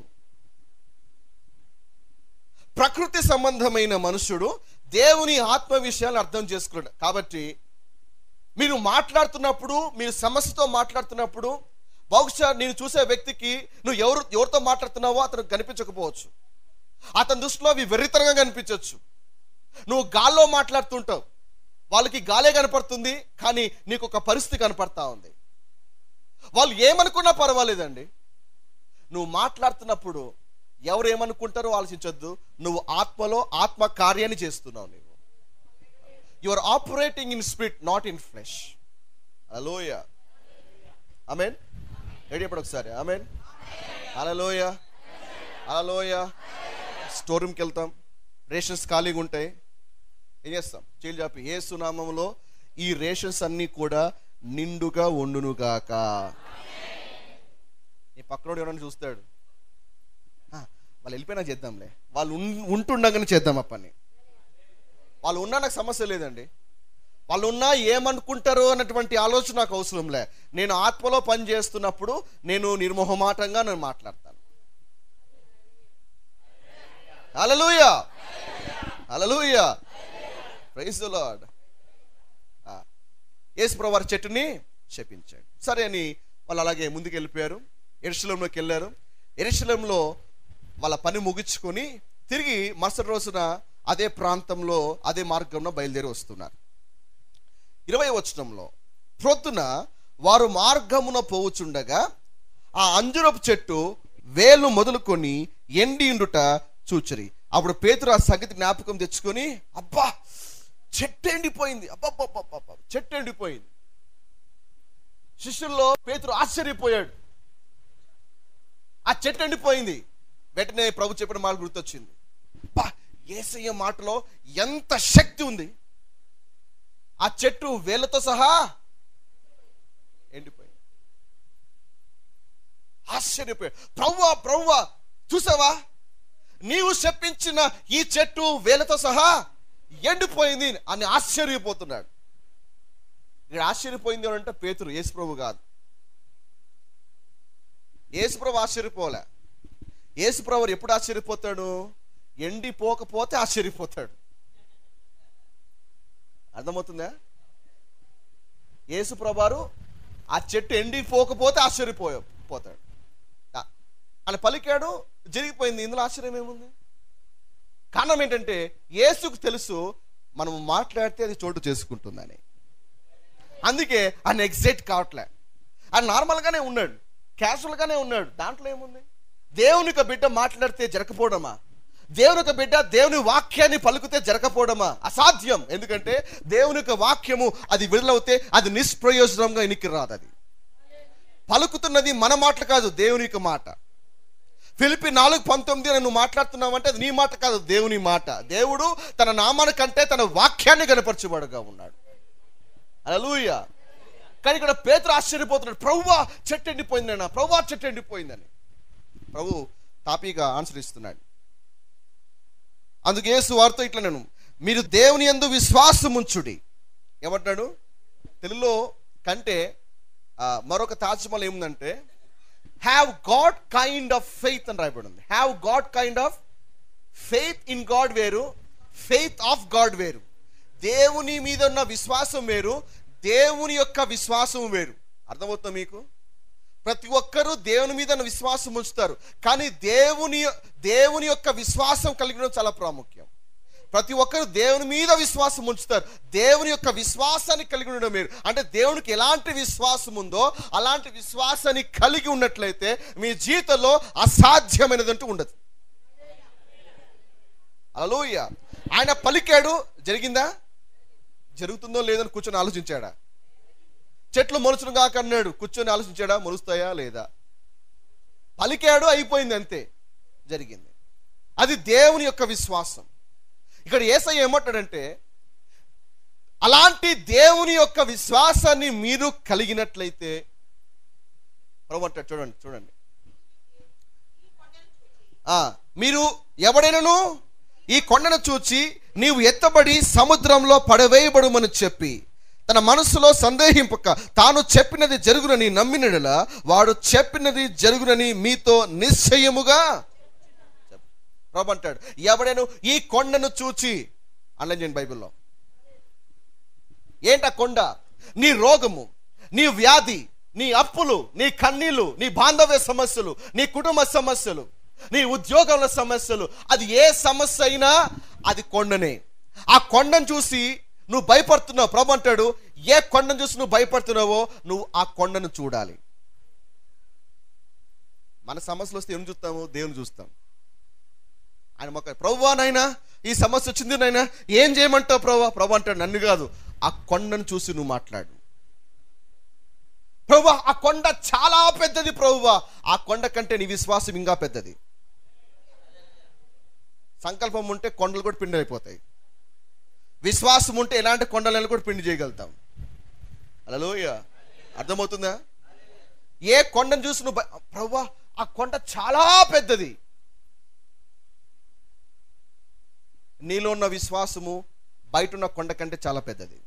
ప్రకృతి సంబంధమైన మనుషుడు దేవుని ఆత్మ విషయాలు అర్థం చేసుకున్నాడు కాబట్టి మీరు మాట్లాడుతున్నప్పుడు మీరు సమస్యతో మాట్లాడుతున్నప్పుడు బహుశా నేను చూసే వ్యక్తికి నువ్వు ఎవరు ఎవరితో మాట్లాడుతున్నావో అతను కనిపించకపోవచ్చు అతని దృష్టిలో అవి వెర్రితనంగా కనిపించవచ్చు నువ్వు గాల్లో మాట్లాడుతుంటావు వాళ్ళకి గాలే కనపడుతుంది కానీ నీకు ఒక పరిస్థితి కనపడతా ఉంది వాళ్ళు ఏమనుకున్నా పర్వాలేదండి నువ్వు మాట్లాడుతున్నప్పుడు ఎవరు ఏమనుకుంటారో ఆలోచించొద్దు నువ్వు ఆత్మలో ఆత్మ కార్యాన్ని చేస్తున్నావు నువ్వు you are operating in spirit not in flesh అలోయ అమెన్ రెడీ అప్పుడు ఒకసారి అమెన్ అలలోయ అలలోయ స్టోర్ రూమ్కి వెళ్తాం రేషన్స్ ఖాళీగా ఉంటాయి ఏం చేస్తాం చేలు చెప్పి ఏ సునామంలో ఈ రేషన్స్ అన్నీ కూడా నిండుగా వండునుగాక నీ పక్కనోడు ఎవరైనా చూస్తాడు "ఆ, వాళ్ళు వెళ్ళిపోయినా చేద్దాంలే వాళ్ళు ఉన్- ఉంటుండగానే చేద్దాం ఆ పని వాళ్ళు ఉన్నా నాకు సమస్య లేదండి వాళ్ళు ఉన్నా ఏమనుకుంటారో అన్నటువంటి ఆలోచన నాకు అవసరం లే నేను ఆత్మలో పని చేస్తున్నప్పుడు నేను నిర్మోహమాటంగా నేను మాట్లాడతాను hallelujah hallelujah praise the Lord యేసుప్రభు వారి చెట్టుని శపించాడు సరే అని వాళ్ళు అలాగే ముందుకు వెళ్ళిపోయారు ఎరుశలంలోకి వెళ్ళారు ఎరుశలంలో వాళ్ళ పని ముగించుకొని తిరిగి మరుసటి రోజున అదే ప్రాంతంలో అదే మార్గంలో బయలుదేరి వస్తున్నారు ఇరవై వచనంలో ప్రొద్దున వారు మార్గమున పోవుచుండగా ఆ అంజురపు చెట్టు వేలు మొదలుకొని ఎండి ఉండుట చూచరి అప్పుడు పేతురు ఆ సంగతి జ్ఞాపకం తెచ్చుకొని అబ్బా చెట్టు ఎండిపోయింది అబ్బబ్బబ్బబ్బబ్బ చెట్టు ఎండిపోయింది శిష్యుల్లో పేతురు ఆశ్చర్యపోయాడు ఆ చెట్టు ఎండిపోయింది వెంటనే ప్రభు చెప్పిన మాట గుర్తొచ్చింది అబ్బా ఏసయ్య మాటలో ఎంత శక్తి ఉంది ఆ చెట్టు వేళ్ళతో సహా ఎండిపోయింది ఆశ్చర్యపోయాడు ప్రవ్వా ప్రవ్వా చూసావా నీవు చెప్పించిన ఈ చెట్టు వేలతో సహా ఎండిపోయింది అని ఆశ్చర్యపోతున్నాడు ఇక్కడ ఆశ్చర్యపోయింది ఎవరంటే పేతురు యేసుప్రభు కాదు యేసుప్రభు ఆశ్చర్యపోలే యేసుప్రభు ఎప్పుడు ఆశ్చర్యపోతాడు ఎండిపోకపోతే ఆశ్చర్యపోతాడు అర్థమవుతుందా యేసుప్రభారు ఆ చెట్టు ఎండిపోకపోతే ఆశ్చర్యపోయా పోతాడు ఆ, అని పలికాడు జరిగిపోయింది ఇందులో ఆశ్చర్యం ఏముంది కారణం ఏంటంటే యేసుకు తెలుసు మనం మాట్లాడితే అది చోటు చేసుకుంటుందని అందుకే ఆయన ఎగ్జైట్ కావట్లే ఆయన నార్మల్గానే ఉన్నాడు క్యాజువల్గానే ఉన్నాడు దాంట్లో ఏముంది దేవుని యొక్క బిడ్డ మాట్లాడితే జరగకపోవడమా దేవుని యొక్క బిడ్డ దేవుని వాక్యాన్ని పలుకుతే జరగకపోవడమా అసాధ్యం ఎందుకంటే దేవుని యొక్క వాక్యము అది విడుదలవుతే అది నిష్ప్రయోజనంగా ఎనికి రాదు అది పలుకుతున్నది మన మాటలు కాదు దేవుని యొక్క మాట ఫిలిపి నాలుగు పంతొమ్మిది నువ్వు మాట్లాడుతున్నావంటే అది నీ మాట కాదు దేవుని మాట దేవుడు తన నామాని కంటే తన వాక్యాన్ని కనపరచుబడుగా ఉన్నాడు అలలుయ కానీ ఇక్కడ పేతురు ఆశ్చర్యపోతున్నాడు ప్రభువా చెట్టు ఎండిపోయిందన్న ప్రభువా చెట్టు ఎండిపోయిందని ప్రభు తాపీగా ఆన్సర్ ఇస్తున్నాడు అందుకు యేసు వారితో ఇట్లా నేను మీరు దేవుని యందు విశ్వాసం ఉంచుడి ఏమంటాడు తెలుగులో కంటే ఆ, మరొక తాజ్మహల్ ఏముందంటే have God kind of faith అని రాయబడి ఉంది have God kind of faith in God వేరు ఫెయిత్ ఆఫ్ గాడ్ వేరు దేవుని మీద ఉన్న విశ్వాసం వేరు దేవుని యొక్క విశ్వాసం వేరు అర్థమవుతుందా మీకు ప్రతి ఒక్కరూ దేవుని మీద ఉన్న విశ్వాసం ఉంచుతారు కానీ దేవుని దేవుని యొక్క విశ్వాసం కలిగడం చాలా ప్రాముఖ్యం ప్రతి ఒక్కరు దేవుని మీద విశ్వాసం ఉంచుతారు దేవుని యొక్క విశ్వాసాన్ని కలిగి ఉండడం మీరు అంటే దేవునికి ఎలాంటి విశ్వాసం ఉందో అలాంటి విశ్వాసాన్ని కలిగి ఉన్నట్లయితే మీ జీవితంలో అసాధ్యమైనదంటూ ఉండదు అలలోయ ఆయన పలికాడు జరిగిందా జరుగుతుందో లేదని కూర్చొని ఆలోచించాడా చెట్లు మొలుచును కాక అన్నాడు కూర్చొని ఆలోచించాడా మొలుస్తాయా లేదా పలికాడు అయిపోయింది అంతే జరిగింది అది దేవుని యొక్క విశ్వాసం ఇక్కడ ఏసై ఏమంటాడంటే అలాంటి దేవుని యొక్క విశ్వాసాన్ని మీరు కలిగినట్లయితే ప్రభు అంటాడు చూడండి చూడండి ఆ, మీరు ఎవడైనాను ఈ కొండను చూచి నీవు ఎత్తబడి సముద్రంలో పడవేయబడుమని చెప్పి తన మనసులో సందేహింపక తాను చెప్పినది జరుగునని నమ్మినడల వాడు చెప్పినది జరుగునని మీతో నిశ్చయముగా ప్రభు అంటాడు ఎవడైనా ఈ కొండను చూచి అన్లైన్ చేయండి బైబిల్లో ఏంట కొండ నీ రోగము నీ వ్యాధి నీ అప్పులు నీ కన్నీళ్లు నీ బాంధవ్య సమస్యలు నీ కుటుంబ సమస్యలు నీ ఉద్యోగంలో సమస్యలు అది ఏ సమస్య అయినా అది కొండనే ఆ కొండను చూసి నువ్వు భయపడుతున్నావు ప్రభు అంటాడు ఏ కొండను చూసి నువ్వు భయపడుతున్నావో నువ్వు ఆ కొండను చూడాలి మన సమస్యలు వస్తే ఏం చూస్తాము దేవుని చూస్తాం ఆయన మొక్క ప్రభువా నాయనా ఈ సమస్య వచ్చింది నాయనా ఏం చేయమంటావు ప్రభు ప్రభు అంటాడు నన్ను కాదు ఆ కొండను చూసి నువ్వు మాట్లాడు ప్రభువా ఆ కొండ చాలా పెద్దది ప్రభువా ఆ కొండ కంటే నీ విశ్వాసం ఇంకా పెద్దది సంకల్పం ఉంటే కొండలు కూడా పిండి అయిపోతాయి విశ్వాసం ఉంటే ఎలాంటి కొండలను కూడా పిండి చేయగలుగుతాం అలలోయ అర్థమవుతుందా ఏ కొండను చూసి నువ్వు భయ- ప్రభువా ఆ కొండ చాలా పెద్దది నీలో ఉన్న విశ్వాసము బయట ఉన్న కొండ కంటే చాలా పెద్దది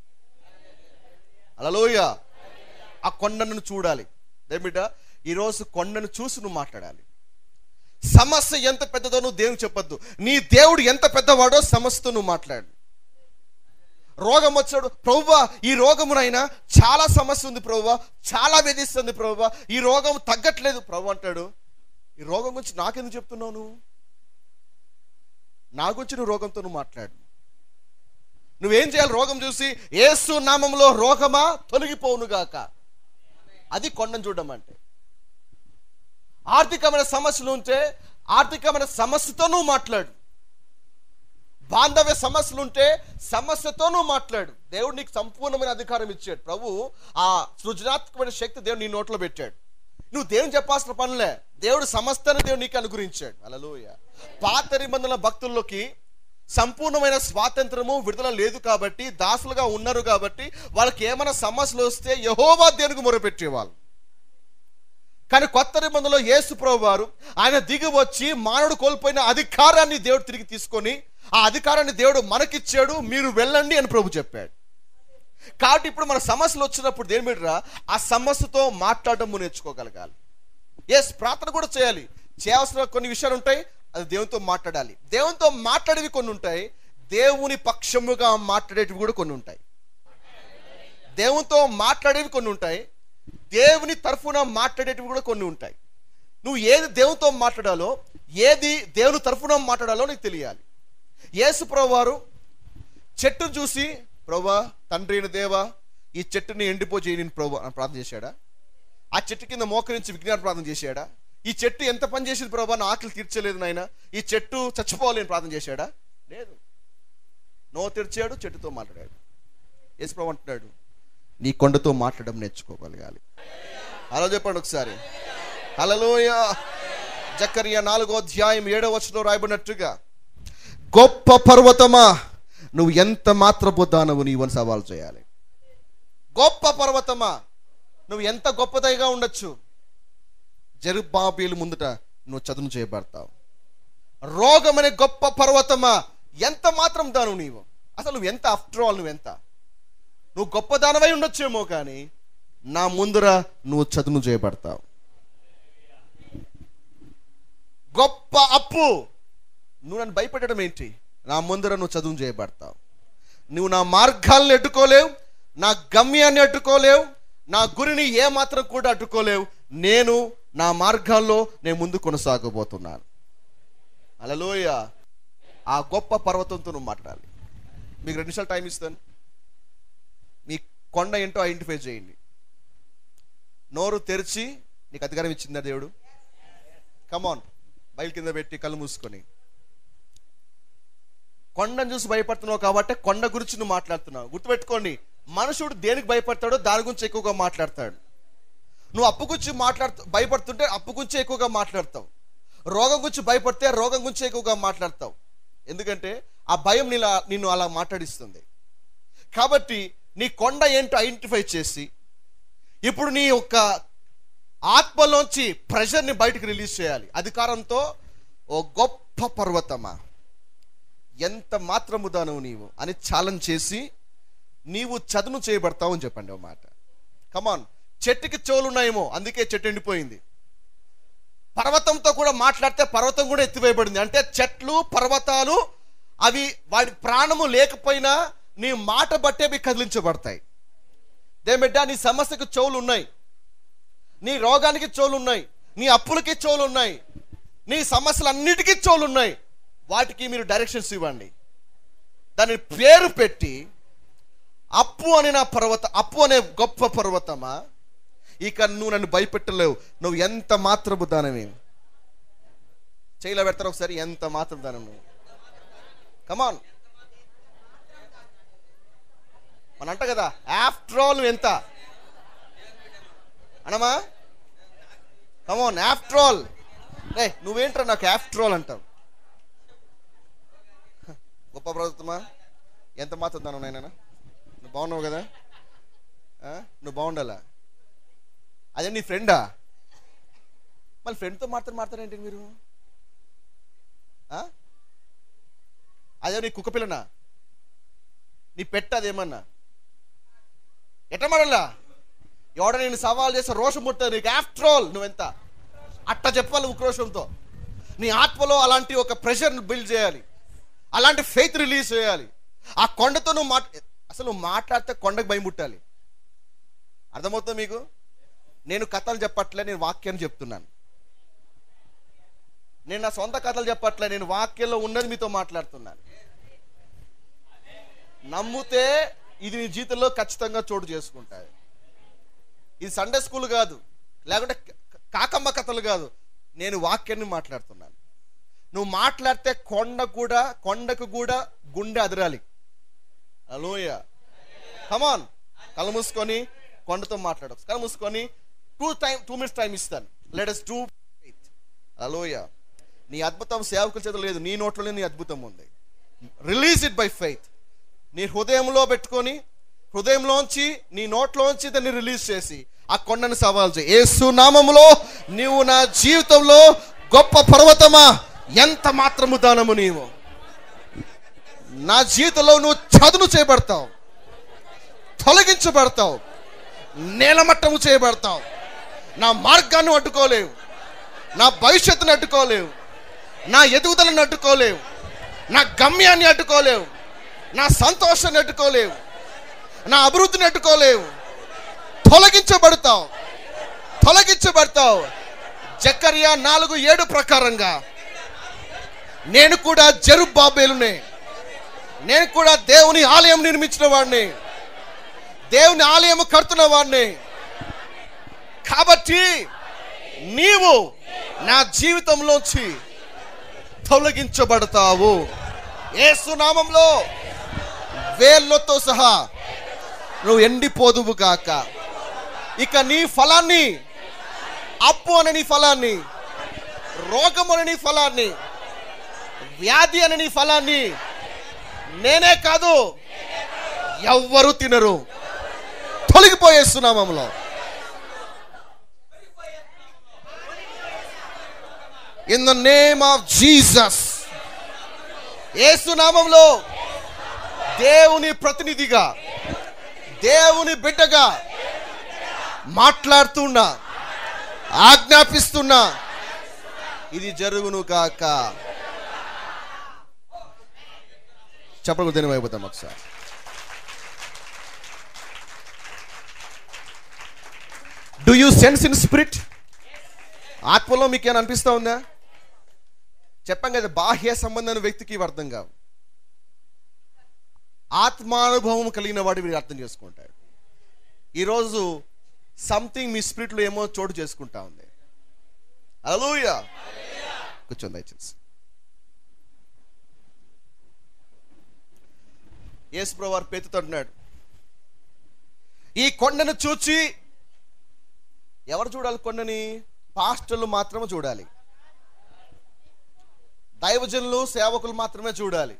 అలలోయ ఆ కొండను చూడాలి దేమిట ఈరోజు కొండను చూసి నువ్వు మాట్లాడాలి సమస్య ఎంత పెద్దదో నువ్వు దేవునికి చెప్పొద్దు నీ దేవుడు ఎంత పెద్దవాడో సమస్యతో నువ్వు మాట్లాడు రోగం వచ్చాడు ప్రభువా ఈ రోగమునైనా చాలా సమస్య ఉంది ప్రభువా చాలా వేధిస్తుంది ప్రభువా ఈ రోగం తగ్గట్లేదు ప్రభు అంటాడు ఈ రోగం గురించి నాకెందుకు చెప్తున్నావు నువ్వు నా గురించి నువ్వు రోగంతో నువ్వు మాట్లాడు నువ్వేం చేయాలి రోగం చూసి ఏసు నామంలో రోగమా తొలగిపోవును గాక అది కొండను చూడడం అంటే ఆర్థికమైన సమస్యలు ఉంటే ఆర్థికమైన సమస్యతో నువ్వు మాట్లాడు బాంధవ్య సమస్యలు ఉంటే సమస్యతో నువ్వు మాట్లాడు దేవుడు నీకు సంపూర్ణమైన అధికారం ఇచ్చాడు ప్రభు ఆ సృజనాత్మకమైన శక్తి దేవుడు నీ నోట్లో పెట్టాడు నువ్వు దేవుని చెప్పాల్సిన పనులే దేవుడు సమస్తాన్ని దేవుడు నీకు అనుగ్రహించాడు అలలోయ పాత నిబంధనల భక్తుల్లోకి సంపూర్ణమైన స్వాతంత్రము విడుదల లేదు కాబట్టి దాసులుగా ఉన్నారు కాబట్టి వాళ్ళకి ఏమైనా సమస్యలు వస్తే యహోవా దేవునికి మొరపెట్టేవాళ్ళు కానీ కొత్త నిబంధనలో యేసు ప్రభు వారు ఆయన దిగి వచ్చి మానవుడు కోల్పోయిన అధికారాన్ని దేవుడు తిరిగి తీసుకొని ఆ అధికారాన్ని దేవుడు మనకిచ్చాడు మీరు వెళ్ళండి అని ప్రభు చెప్పాడు కాబట్టి ఇప్పుడు మన సమస్యలు వచ్చినప్పుడు దేని మీదరా ఆ సమస్యతో మాట్లాడడం నేర్చుకోగలగాలి ఎస్ ప్రార్థన కూడా చేయాలి చేయాల్సిన కొన్ని విషయాలు ఉంటాయి అది దేవునితో మాట్లాడాలి దేవునితో మాట్లాడేవి కొన్ని ఉంటాయి దేవుని పక్షముగా మాట్లాడేటివి కూడా కొన్ని ఉంటాయి దేవునితో మాట్లాడేవి కొన్ని ఉంటాయి దేవుని తరఫున మాట్లాడేటివి కూడా కొన్ని ఉంటాయి నువ్వు ఏది దేవునితో మాట్లాడాలో ఏది దేవుని తరఫున మాట్లాడాలో నీకు తెలియాలి యేసు ప్రభు వారు చెట్టును చూసి ప్రభా తండ్రి అయిన దేవా ఈ చెట్టుని ఎండిపో చేయని ప్రభు అని ప్రార్థన చేశాడా ఆ చెట్టు కింద మోకరించి విజ్ఞాన ప్రార్థన చేశాడా ఈ చెట్టు ఎంత పని చేసింది ప్రభా నా ఆకలి తీర్చలేదు నాయన ఈ చెట్టు చచ్చిపోవాలి అని ప్రార్థన చేశాడా లేదు నో తెరిచాడు చెట్టుతో మాట్లాడాడు యేసు ప్రభు అంటున్నాడు నీ కొండతో మాట్లాడడం నేర్చుకోగలగాలి అలా చెప్పండి ఒకసారి హలోయ జకర్య నాలుగో అధ్యాయం ఏడో వచనంలో రాయబడినట్టుగా గొప్ప పర్వతమా నువ్వు ఎంత మాత్రపు దానవు నీవని సవాల్ చేయాలి గొప్ప పర్వతమా నువ్వు ఎంత గొప్పదైగా ఉండొచ్చు జరుబాబీలు ముందుట నువ్వు చదును చేయబడతావు రోగం అనే గొప్ప పర్వతమా ఎంత మాత్రం దాను నీవు అసలు నువ్వు ఎంత ఆఫ్టర్ ఆల్ నువ్వెంత నువ్వు గొప్ప దానవై ఉండొచ్చేమో కానీ నా ముందర నువ్వు చదును చేయబడతావు గొప్ప అప్పు నువ్వు నన్ను భయపెట్టడం ఏంటి నా ముందర నువ్వు చదువు చేయబడతావు నువ్వు నా మార్గాలను అడ్డుకోలేవు నా గమ్యాన్ని అడ్డుకోలేవు నా గురిని ఏ మాత్రం కూడా అడ్డుకోలేవు నేను నా మార్గాల్లో నేను ముందు కొనసాగబోతున్నాను అలలోయ ఆ గొప్ప పర్వతంతో నువ్వు మాట్లాడాలి మీకు రెండు నిమిషాలు టైం ఇస్తాను మీ కొండ ఏంటో ఐడెంటిఫై చేయండి నోరు తెరిచి నీకు అధికారం ఇచ్చిందా దేవుడు కమాన్ బయలు కింద పెట్టి కళ్ళు మూసుకొని కొండను చూసి భయపడుతున్నావు కాబట్టి కొండ గురించి నువ్వు మాట్లాడుతున్నావు గుర్తుపెట్టుకోండి మనుషుడు దేనికి భయపడతాడో దాని గురించి ఎక్కువగా మాట్లాడతాడు నువ్వు అప్పు గురించి మాట్లాడుతూ భయపడుతుంటే అప్పు గురించి ఎక్కువగా మాట్లాడతావు రోగం గురించి భయపడితే రోగం గురించి ఎక్కువగా మాట్లాడతావు ఎందుకంటే ఆ భయం నీలా నిన్ను అలా మాట్లాడిస్తుంది కాబట్టి నీ కొండ ఏంటో ఐడెంటిఫై చేసి ఇప్పుడు నీ యొక్క ఆత్మలోంచి ప్రెషర్ని బయటకు రిలీజ్ చేయాలి అధికారంతో ఓ గొప్ప పర్వతమా ఎంత మాత్రము దానవు నీవు అని ఛాలెంజ్ చేసి నీవు చదును చేయబడతావు అని చెప్పండి ఒక మాట కమాన్ చెట్టుకి చెవులున్నాయేమో అందుకే చెట్టు ఎండిపోయింది పర్వతంతో కూడా మాట్లాడితే పర్వతం కూడా ఎత్తివేయబడింది అంటే చెట్లు పర్వతాలు అవి వాడి ప్రాణము లేకపోయినా నీ మాట బట్టే అవి కదిలించబడతాయి దేమిడ్డా నీ సమస్యకు చెవులు ఉన్నాయి నీ రోగానికి చెవులు ఉన్నాయి నీ అప్పులకి చెవులు ఉన్నాయి నీ సమస్యలన్నిటికీ చెవులు ఉన్నాయి వాటికి మీరు డైరెక్షన్స్ ఇవ్వండి దాని పేరు పెట్టి అప్పు అనే నా పర్వత అప్పు అనే గొప్ప పర్వతమా ఇక నువ్వు నన్ను భయపెట్టలేవు నువ్వు ఎంత మాత్రపు దానమే చేయలో పెడతారు ఒకసారి ఎంత మాత్రం దానం నువ్వు కమాన్ మన అంట కదా ఆఫ్టర్ ఆల్ నువ్వు ఎంత అనమా కమాన్ ఆఫ్టర్ ఆల్ రే నువ్వేంట్రా నాకు ఆఫ్టర్ ఆల్ అంటావు గొప్ప ప్రభుత్వమా ఎంత మాత్రం దానం నాయనా నువ్వు బాగున్నావు కదా ఆ? నువ్వు బాగుండాలా అదే నీ ఫ్రెండా మళ్ళీ ఫ్రెండ్తో మాత్రం మాట్లాడేంటి మీరు ఆ? అదే నీ కుక్క పిల్లనా నీ పెట్ట అదేమన్నా ఎట్ట మరలా ఎవడ నేను సవాల్ చేస్తే రోషం పుట్టదు నీకు ఆఫ్టర్ ఆల్ నువ్వెంత అట్ట చెప్పాలి ఉక్రోషంతో నీ ఆత్మలో అలాంటి ఒక ప్రెషర్ని బిల్డ్ చేయాలి అలాంటి ఫెయిత్ రిలీజ్ చేయాలి ఆ కొండతో నువ్వు మాట్ అసలు నువ్వు మాట్లాడితే కొండకు భయం పుట్టాలి అర్థమవుతుందా మీకు నేను కథలు చెప్పట్లే నేను వాక్యాన్ని చెప్తున్నాను నేను నా సొంత కథలు చెప్పట్లే నేను వాక్యంలో ఉన్నది మీతో మాట్లాడుతున్నాను నమ్మితే ఇది నీ జీవితంలో ఖచ్చితంగా చోటు చేసుకుంటాయి ఇది సండే స్కూల్ కాదు లేకుంటే క- కాకమ్మ కథలు కాదు నేను వాక్యాన్ని మాట్లాడుతున్నాను నువ్వు మాట్లాడితే కొండ కూడా కొండకు కూడా గుండె అదరాలి అలోయ కమాన్ కళ్ళు మూసుకొని కొండతో మాట్లాడు కళ్ళు మూసుకొని two time two minutes time ఇస్తాను లెట్ అస్ డూ అలోయ నీ అద్భుతం సేవకుల చేత లేదు నీ నోట్లోనే నీ అద్భుతం ఉంది రిలీజ్ ఇట్ బై ఫెయిత్ నీ హృదయంలో పెట్టుకొని హృదయంలోంచి నీ నోట్లోంచి దాన్ని రిలీజ్ చేసి ఆ కొండను సవాల్ చేయి ఏసు నామములో నీవు నా జీవితంలో గొప్ప పర్వతమా ఎంత మాత్రము దానము నీవు నా జీవితంలో నువ్వు చదును చేయబడతావు తొలగించబడతావు నేలమట్టము చేయబడతావు నా మార్గాన్ని అడ్డుకోలేవు నా భవిష్యత్తును అడ్డుకోలేవు నా ఎదుగుదలను అడ్డుకోలేవు నా గమ్యాన్ని అడ్డుకోలేవు నా సంతోషాన్ని అడ్డుకోలేవు నా అభివృద్ధిని అడ్డుకోలేవు తొలగించబడతావు తొలగించబడతావు జకర్యా నాలుగు ఏడు ప్రకారంగా నేను కూడా జరుబాబేలునే నేను కూడా దేవుని ఆలయం నిర్మించిన వాడిని దేవుని ఆలయం కడుతున్న వాడిని కాబట్టి నీవు నా జీవితంలోంచి తొలగించబడతావు ఏసునామంలో వేళ్ళతో సహా నువ్వు ఎండిపోదువు కాక ఇక నీ ఫలాన్ని అప్పు అనే నీ ఫలాన్ని రోగం అనే నీ ఫలాన్ని వ్యాధి అనే నీ ఫలాన్ని నేనే కాదు ఎవ్వరు తినరు తొలగిపోయేస్తున్నామంలో in the name of Jesus ఏసునామంలో దేవుని ప్రతినిధిగా దేవుని బిడ్డగా మాట్లాడుతున్నా ఆజ్ఞాపిస్తున్నా ఇది జరుగును కాక చెప్పకు దేని అయిపోతాం ఒకసారి do you sense in spirit ఆత్మలో మీకు ఏమైనా అనిపిస్తా ఉందా చెప్పాం కదా బాహ్య సంబంధమైన వ్యక్తికి ఇవి అర్థం కావు ఆత్మానుభవం కలిగిన వాడు వీడు అర్థం చేసుకుంటాడు ఈరోజు సంథింగ్ మీ స్పిరిట్లో ఏమో చోటు చేసుకుంటా ఉంది అలూయ కూర్చోండి దయచేసి యేసు వారు పేతుతో అంటున్నాడు ఈ కొండను చూచి ఎవరు చూడాలి కొండని పాస్టర్లు మాత్రమే చూడాలి దైవజనులు సేవకులు మాత్రమే చూడాలి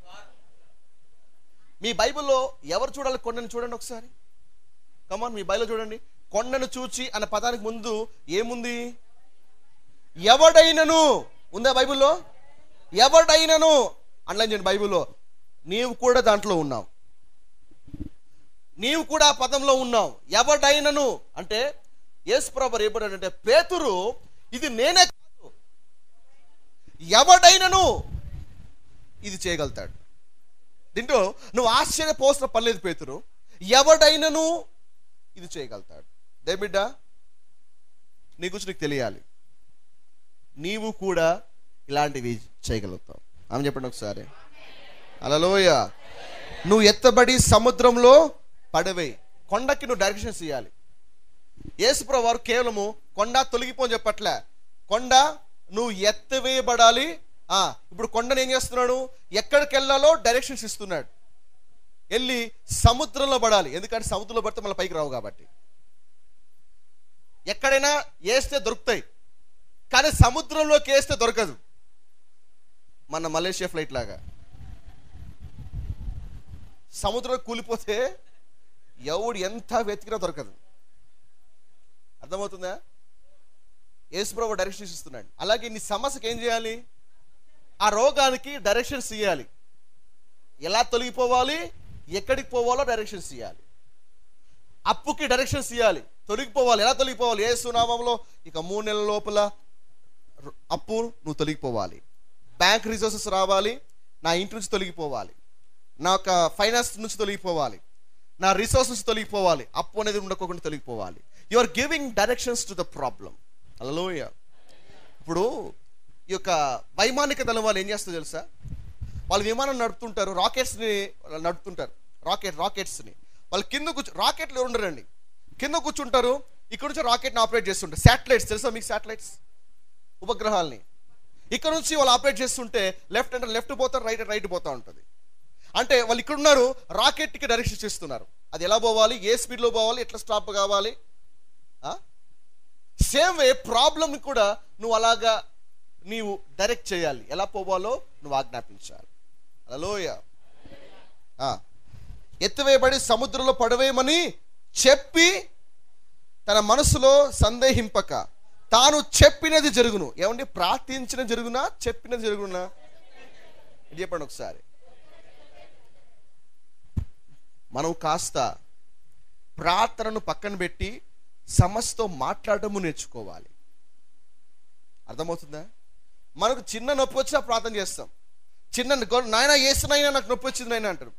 మీ బైబిల్లో ఎవరు చూడాలి కొండను చూడండి ఒకసారి కమాన్ మీ బైబిల్ చూడండి కొండను చూచి అనే పదానికి ముందు ఏముంది ఎవడైనను ఉందా బైబిల్లో ఎవడైనను అండ్లైన్ చేయండి బైబిల్లో నీవు కూడా దాంట్లో ఉన్నావు నీవు కూడా ఆ పదంలో ఉన్నావు ఎవడైనను అంటే యేసు ప్రభు ఏపడాడంటే పేతురు ఇది నేనే కాదు ఎవడైనను ఇది చేయగలుగుతాడు దీంట్లో నువ్వు ఆశ్చర్యపోసిన పర్లేదు పేతురు ఎవడైనను ఇది చేయగలుగుతాడు దే బిడ్డ నీ గురించి నీకు తెలియాలి నీవు కూడా ఇలాంటివి చేయగలుగుతావు ఆమె చెప్పండి ఒకసారి అలలోయ నువ్వు ఎత్తబడి సముద్రంలో పడవే కొండకి నువ్వు డైరెక్షన్స్ ఇవ్వాలి యేసుప్రభు వారు కేవలము కొండ తొలగిపోని చెప్పట్లే కొండ నువ్వు ఎత్తవేయబడాలి ఆ ఇప్పుడు కొండను ఏం చేస్తున్నాడు ఎక్కడికి వెళ్ళాలో డైరెక్షన్స్ ఇస్తున్నాడు వెళ్ళి సముద్రంలో పడాలి ఎందుకంటే సముద్రంలో పడితే మళ్ళీ పైకి రావు కాబట్టి ఎక్కడైనా వేస్తే దొరుకుతాయి కానీ సముద్రంలోకి వేస్తే దొరకదు మన మలేషియా ఫ్లైట్ లాగా సముద్రం కూలిపోతే ఎవడు ఎంత వెతికినా దొరకదు అర్థమవుతుందా యేసుప్రభు డైరెక్షన్స్ ఇస్తున్నాడు అలాగే నీ సమస్యకి ఏం చేయాలి ఆ రోగానికి డైరెక్షన్స్ ఇవ్వాలి ఎలా తొలగిపోవాలి ఎక్కడికి పోవాలో డైరెక్షన్స్ ఇవ్వాలి అప్పుకి డైరెక్షన్స్ ఇవ్వాలి తొలగిపోవాలి ఎలా తొలగిపోవాలి ఏ సునామంలో ఇక మూడు నెలల లోపల రు- అప్పు నువ్వు తొలగిపోవాలి బ్యాంక్ రిసోర్సెస్ రావాలి నా ఇంటి నుంచి తొలగిపోవాలి నా యొక్క ఫైనాన్స్ నుంచి తొలగిపోవాలి నా రిసోర్సెస్ తొలగిపోవాలి అప్పు అనేది ఉండకోకుండా తొలగిపోవాలి you are giving directions to the problem అలలోయ ఇప్పుడు ఈ యొక్క వైమానిక దళం వాళ్ళు ఏం చేస్తారు తెలుసా వాళ్ళు విమానం నడుపుతుంటారు రాకెట్స్ని నడుపుతుంటారు రాకెట్ రాకెట్స్ని వాళ్ళు కింద కూర్చో రాకెట్లు ఎవరు ఉండరండి కింద కూర్చుంటారు ఇక్కడ నుంచి రాకెట్ని ఆపరేట్ చేస్తుంటారు శాటిలైట్స్ తెలుసా మీకు శాటిలైట్స్ ఉపగ్రహాల్ని ఇక్కడ నుంచి వాళ్ళు ఆపరేట్ చేస్తుంటే లెఫ్ట్ అంటే లెఫ్ట్ పోతారు రైట్ రైట్ పోతా ఉంటుంది అంటే వాళ్ళు ఇక్కడ ఉన్నారు రాకెట్కి డైరెక్షన్ చేస్తున్నారు అది ఎలా పోవాలి ఏ స్పీడ్లో పోవాలి ఎట్లా స్టాప్ కావాలి సేమ్ వే ప్రాబ్లమ్ కూడా నువ్వు అలాగా నీవు డైరెక్ట్ చేయాలి ఎలా పోవాలో నువ్వు ఆజ్ఞాపించాలి అలలోయ ఆ. ఎత్తివేయబడి సముద్రంలో పడవేయమని చెప్పి తన మనసులో సందేహింపక తాను చెప్పినది జరుగును ఏమండి ప్రార్థించిన జరుగునా చెప్పినది జరుగునా ఇది చెప్పండి ఒకసారి మనం కాస్త ప్రార్థనను పక్కన పెట్టి సమస్యతో మాట్లాడటము నేర్చుకోవాలి అర్థమవుతుందా మనకు చిన్న నొప్పి వచ్చినా ప్రార్థన చేస్తాం చిన్న గొ- నాయన ఏసునైనా నాకు నొప్పి వచ్చింది నాయన అంటారు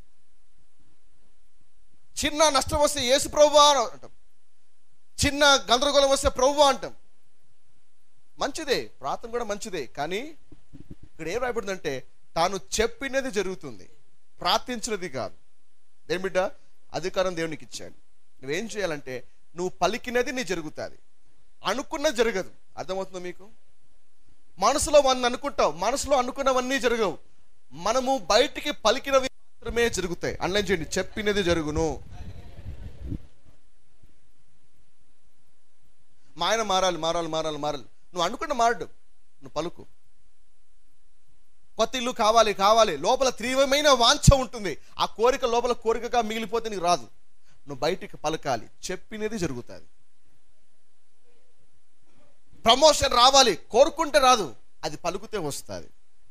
చిన్న నష్టం వస్తే ఏసు ప్రభు అంటాం చిన్న గందరగోళం వస్తే ప్రభు అంటాం మంచిదే ప్రార్థన కూడా మంచిదే కానీ ఇక్కడ ఏం రాయబడిందంటే తాను చెప్పినది జరుగుతుంది ప్రార్థించినది కాదు దేని బిడ్డ అధికారం దేవునికి ఇచ్చాడు నువ్వేం చేయాలంటే నువ్వు పలికినది నీ జరుగుతుంది అనుకున్నది జరగదు అర్థమవుతుందా మీకు మనసులో వన్ అనుకుంటావు మనసులో అనుకున్నవన్నీ జరగవు మనము బయటికి పలికినవి మాత్రమే జరుగుతాయి అన్నం చేయండి చెప్పినది జరుగును మా ఆయన మారాలి మారాలి మారాలి మారాలి నువ్వు అనుకున్న మారడు నువ్వు పలుకు కొత్త ఇల్లు కావాలి కావాలి లోపల తీవ్రమైన వాంఛ ఉంటుంది ఆ కోరిక లోపల కోరికగా మిగిలిపోతే నీకు రాదు నువ్వు బయటికి పలకాలి చెప్పినది జరుగుతుంది ప్రమోషన్ రావాలి కోరుకుంటే రాదు అది పలుకుతే వస్తుంది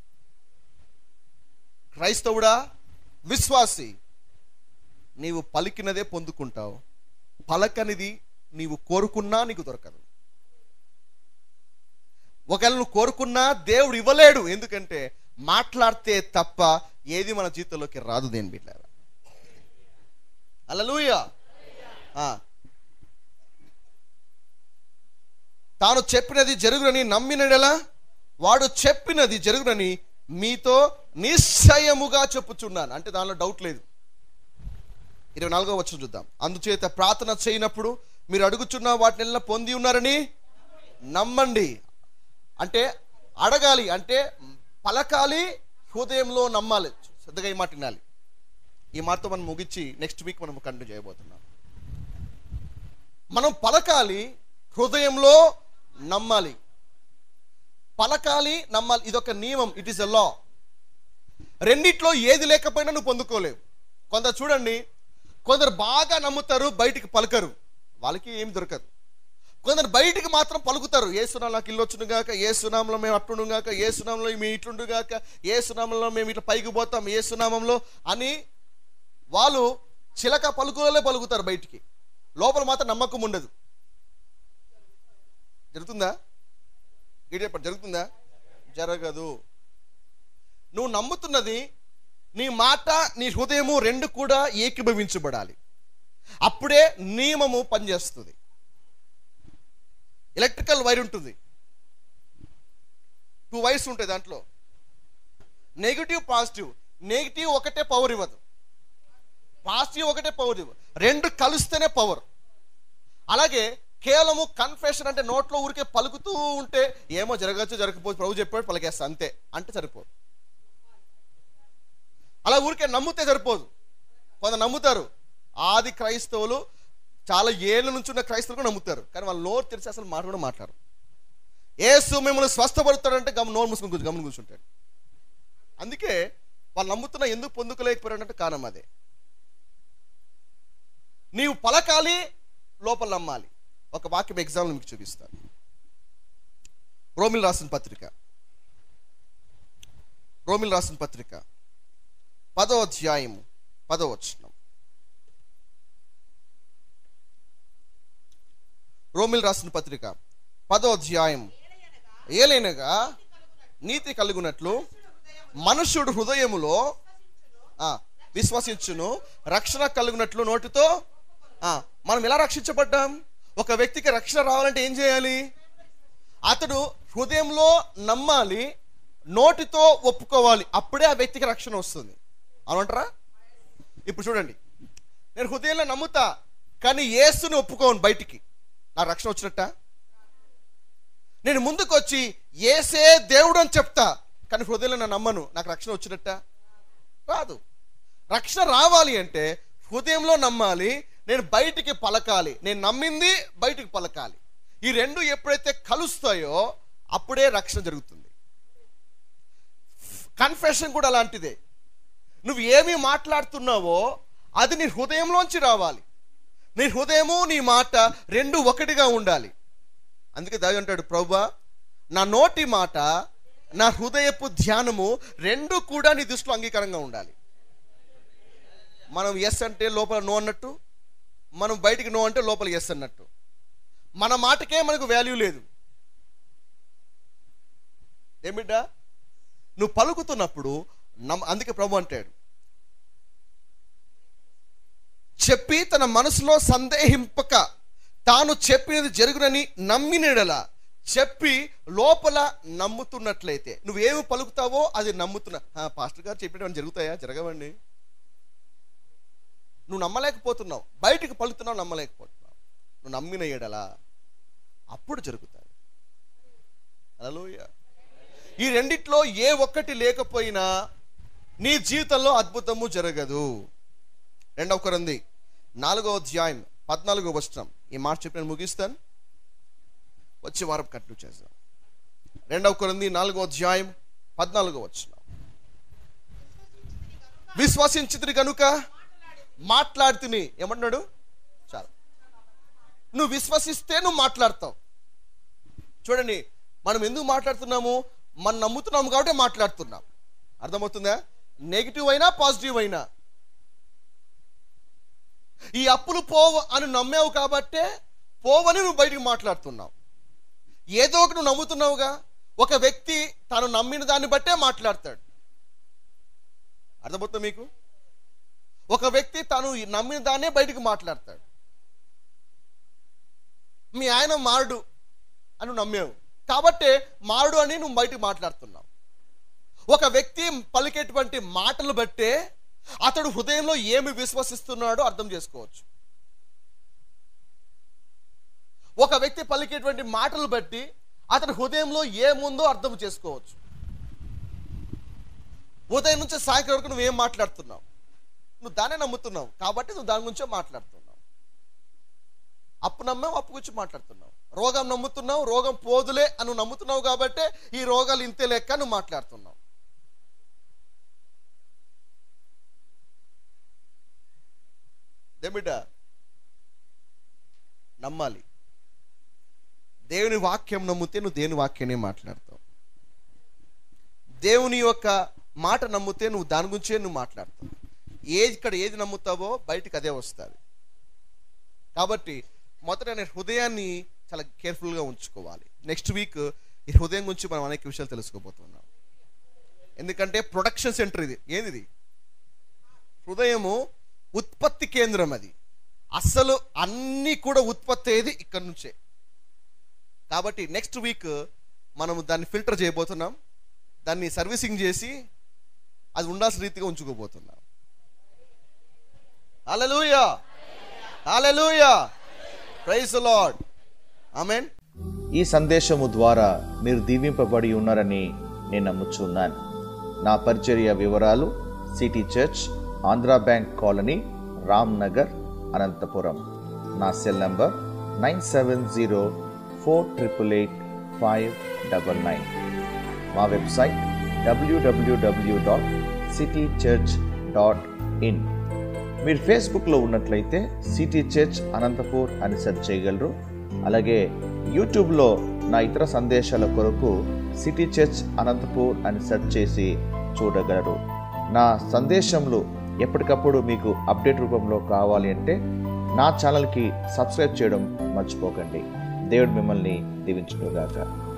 క్రైస్తవుడా విశ్వాసి నీవు పలికినదే పొందుకుంటావు పలకనిది నీవు కోరుకున్నా నీకు దొరకదు ఒకవేళ నువ్వు కోరుకున్నా దేవుడు ఇవ్వలేడు ఎందుకంటే మాట్లాడితే తప్ప ఏది మన జీవితంలోకి రాదు దేని బిడ్డారా అలలుయ తాను చెప్పినది జరుగునని నమ్మినడలా వాడు చెప్పినది జరుగునని మీతో నిశ్చయముగా చెప్పుచున్నాను అంటే దానిలో డౌట్ లేదు ఇరవై నాలుగో వచ్చిన చూద్దాం అందుచేత ప్రార్థన చేయనప్పుడు మీరు అడుగుచున్న వాటిని పొంది ఉన్నారని నమ్మండి అంటే అడగాలి అంటే పలకాలి హృదయంలో నమ్మాలి శ్రద్ధగా ఈ మాట వినాలి ఈ మాటతో మనం ముగించి నెక్స్ట్ వీక్ మనం కంటిన్యూ చేయబోతున్నాం మనం పలకాలి హృదయంలో నమ్మాలి పలకాలి నమ్మాలి ఇదొక నియమం ఇట్ ఈస్ ఎ లా రెండిట్లో ఏది లేకపోయినా నువ్వు పొందుకోలేవు కొందరు చూడండి కొందరు బాగా నమ్ముతారు బయటికి పలకరు వాళ్ళకి ఏం దొరకదు కొందరు బయటికి మాత్రం పలుకుతారు ఏ సునాం నాకు ఇల్లు వచ్చును గాక ఏ సునామంలో మేము అట్టుండు గాక ఏ సునామంలో మేము ఇట్లుండు గాక ఏ సునామంలో మేము ఇట్లా పైకి పోతాం ఏ సునామంలో అని వాళ్ళు చిలక పలుకులే పలుకుతారు బయటికి లోపల మాత్రం నమ్మకం ఉండదు జరుగుతుందా గట్టి చెప్పండి జరుగుతుందా జరగదు నువ్వు నమ్ముతున్నది నీ మాట నీ హృదయము రెండు కూడా ఏకీభవించబడాలి అప్పుడే నియమము పనిచేస్తుంది ఎలక్ట్రికల్ వైర్ ఉంటుంది టూ వైర్స్ ఉంటాయి దాంట్లో నెగిటివ్ పాజిటివ్ నెగిటివ్ ఒకటే పవర్ ఇవ్వదు పాజిటివ్ ఒకటే పవర్ ఇవ్వదు రెండు కలిస్తేనే పవర్ అలాగే కేవలము కన్ఫెషన్ అంటే నోట్లో ఊరికే పలుకుతూ ఉంటే ఏమో జరగచ్చు జరగకపోతే ప్రభు చెప్పాడు పలికేస్తా అంతే అంటే సరిపోదు అలా ఊరికే నమ్మితే సరిపోదు కొంత నమ్ముతారు ఆది క్రైస్తవులు చాలా ఏళ్ళ నుంచి ఉన్న క్రైస్తవులు కూడా నమ్ముతారు కానీ వాళ్ళు నోరు తెరిచి అసలు మాట కూడా మాట్లాడరు ఏసు మిమ్మల్ని స్వస్థపడతాడంటే గమ నోరు మూసుకుని కూర్చు గమని కూర్చుంటాడు అందుకే వాళ్ళు నమ్ముతున్న ఎందుకు పొందుకోలేకపోయారంటే కారణం అదే నీవు పలకాలి లోపల నమ్మాలి ఒక వాక్యం ఎగ్జాంపుల్ మీకు చూపిస్తాను రోమిల్ రాసిన పత్రిక రోమిల్ రాసిన పత్రిక పదో అధ్యాయము పదో వచనం రోమిల్ రాసిన పత్రిక పదో అధ్యాయం ఏలైనగా నీతి కలుగునట్లు మనుష్యుడు హృదయములో ఆ, విశ్వసించును రక్షణ కలుగునట్లు నోటితో ఆ, మనం ఎలా రక్షించబడ్డాం ఒక వ్యక్తికి రక్షణ రావాలంటే ఏం చేయాలి అతడు హృదయంలో నమ్మాలి నోటితో ఒప్పుకోవాలి అప్పుడే ఆ వ్యక్తికి రక్షణ వస్తుంది అవునంటారా ఇప్పుడు చూడండి నేను హృదయంలో నమ్ముతా కానీ యేసుని ఒప్పుకోను బయటికి నా రక్షణ వచ్చినట్ట నేను ముందుకు వచ్చి ఏసే దేవుడు అని చెప్తా కానీ హృదయంలో నేను నమ్మను నాకు రక్షణ వచ్చినట్ట రాదు రక్షణ రావాలి అంటే హృదయంలో నమ్మాలి నేను బయటికి పలకాలి నేను నమ్మింది బయటికి పలకాలి ఈ రెండు ఎప్పుడైతే కలుస్తాయో అప్పుడే రక్షణ జరుగుతుంది కన్ఫెషన్ కూడా అలాంటిదే నువ్వు ఏమి మాట్లాడుతున్నావో అది నీ హృదయంలోంచి రావాలి నీ హృదయము నీ మాట రెండు ఒకటిగా ఉండాలి అందుకే దావి అంటాడు ప్రభా నా నోటి మాట నా హృదయపు ధ్యానము రెండు కూడా నీ దృష్టిలో అంగీకారంగా ఉండాలి మనం ఎస్ అంటే లోపల నో అన్నట్టు మనం బయటికి నో అంటే లోపల ఎస్ అన్నట్టు మన మాటకే మనకు వాల్యూ లేదు ఏమిటా నువ్వు పలుకుతున్నప్పుడు నమ్మ అందుకే ప్రభు అంటాడు చెప్పి తన మనసులో సందేహింపక తాను చెప్పినది జరుగునని నమ్మినడలా చెప్పి లోపల నమ్ముతున్నట్లయితే నువ్వేమి పలుకుతావో అది నమ్ముతున్నా "ఆ, పాస్టర్ గారు చెప్పినవన్నీ జరుగుతాయా జరగవండి నువ్వు నమ్మలేకపోతున్నావు బయటికి పలుకుతున్నావు నమ్మలేకపోతున్నావు నువ్వు నమ్మిన ఎడలా అప్పుడు జరుగుతాయి హల్లెలూయా ఈ రెండిట్లో ఏ ఒక్కటి లేకపోయినా నీ జీవితంలో అద్భుతము జరగదు రెండవ కొరంది నాలుగో అధ్యాయం పద్నాలుగో వచనం ఈ మాట చెప్పి నేను ముగిస్తాను వచ్చే వారం కంటిన్యూ చేద్దాం రెండవ కొరంది నాలుగో అధ్యాయం పద్నాలుగో వచనం విశ్వసించితిరి కనుక మాట్లాడుతుని ఏమంటున్నాడు చాలు నువ్వు విశ్వసిస్తే నువ్వు మాట్లాడతావు చూడండి మనం ఎందుకు మాట్లాడుతున్నాము మనం నమ్ముతున్నాము కాబట్టి మాట్లాడుతున్నాం అర్థమవుతుందా నెగిటివ్ అయినా పాజిటివ్ అయినా ఈ అప్పులు పోవు అని నమ్మావు కాబట్టే పోవని నువ్వు బయటికి మాట్లాడుతున్నావు ఏదో ఒకటి నువ్వు నమ్ముతున్నావుగా ఒక వ్యక్తి తాను నమ్మిన దాన్ని బట్టే మాట్లాడతాడు అర్థమవుతుందా మీకు ఒక వ్యక్తి తాను ఈ నమ్మిన దాన్నే బయటికి మాట్లాడతాడు మీ ఆయన మారుడు అని నువ్వు నమ్మావు కాబట్టే మారుడు అని నువ్వు బయటికి మాట్లాడుతున్నావు ఒక వ్యక్తి పలికేటువంటి మాటలు బట్టే అతడు హృదయంలో ఏమి విశ్వసిస్తున్నాడో అర్థం చేసుకోవచ్చు ఒక వ్యక్తి పలికేటువంటి మాటలు బట్టి అతని హృదయంలో ఏముందో అర్థం చేసుకోవచ్చు ఉదయం నుంచి సాయంత్రం వరకు నువ్వేం మాట్లాడుతున్నావు నువ్వు దాన్నే నమ్ముతున్నావు కాబట్టి నువ్వు దాని గురించే మాట్లాడుతున్నావు అప్పు నమ్మావు అప్పు గురించి మాట్లాడుతున్నావు రోగం నమ్ముతున్నావు రోగం పోదులే అని నువ్వు నమ్ముతున్నావు కాబట్టే ఈ రోగాలు ఇంతే లెక్క నువ్వు మాట్లాడుతున్నావు దేమిట నమ్మాలి దేవుని వాక్యం నమ్మితే నువ్వు దేవుని వాక్యాన్ని మాట్లాడతావు దేవుని యొక్క మాట నమ్మితే నువ్వు దాని గురించే నువ్వు మాట్లాడతావు ఏది ఇక్కడ ఏది నమ్ముతావో బయటికి అదే వస్తుంది కాబట్టి మొదట నేను హృదయాన్ని చాలా కేర్ఫుల్గా ఉంచుకోవాలి నెక్స్ట్ వీక్ ఈ హృదయం గురించి మనం అనేక విషయాలు తెలుసుకోబోతున్నాం ఎందుకంటే ప్రొడక్షన్ సెంటర్ ఇది ఏంది ఇది హృదయము ఉత్పత్తి కేంద్రం అది అస్సలు అన్నీ కూడా ఉత్పత్తి అయ్యేది ఇక్కడ నుంచే కాబట్టి నెక్స్ట్ వీక్ మనము దాన్ని ఫిల్టర్ చేయబోతున్నాం దాన్ని సర్వీసింగ్ చేసి అది ఉండాల్సిన రీతిగా ఉంచుకోబోతున్నాం హల్లెలూయా హల్లెలూయా ప్రైజ్ లార్డ్ ఆమేన్ ఈ సందేశము ద్వారా మీరు దీవింపబడి ఉన్నారని నేను నమ్ముచున్నాను నా పరిచర్య వివరాలు city church Andhra bank colony Ram Nagar Anantapuram నా cell number nine seven zero four triple eight five double nine మా website W W W dot city church dot in మీరు ఫేస్బుక్లో ఉన్నట్లయితే సిటీ చర్చ్ అనంతపూర్ అని సెర్చ్ చేయగలరు అలాగే యూట్యూబ్లో నా ఇతర సందేశాల కొరకు సిటీ చర్చ్ అనంతపూర్ అని సెర్చ్ చేసి చూడగలరు నా సందేశంలో ఎప్పటికప్పుడు మీకు అప్డేట్ రూపంలో కావాలి అంటే నా ఛానల్కి సబ్స్క్రైబ్ చేయడం మర్చిపోకండి దేవుడు మిమ్మల్ని దీవించుగాక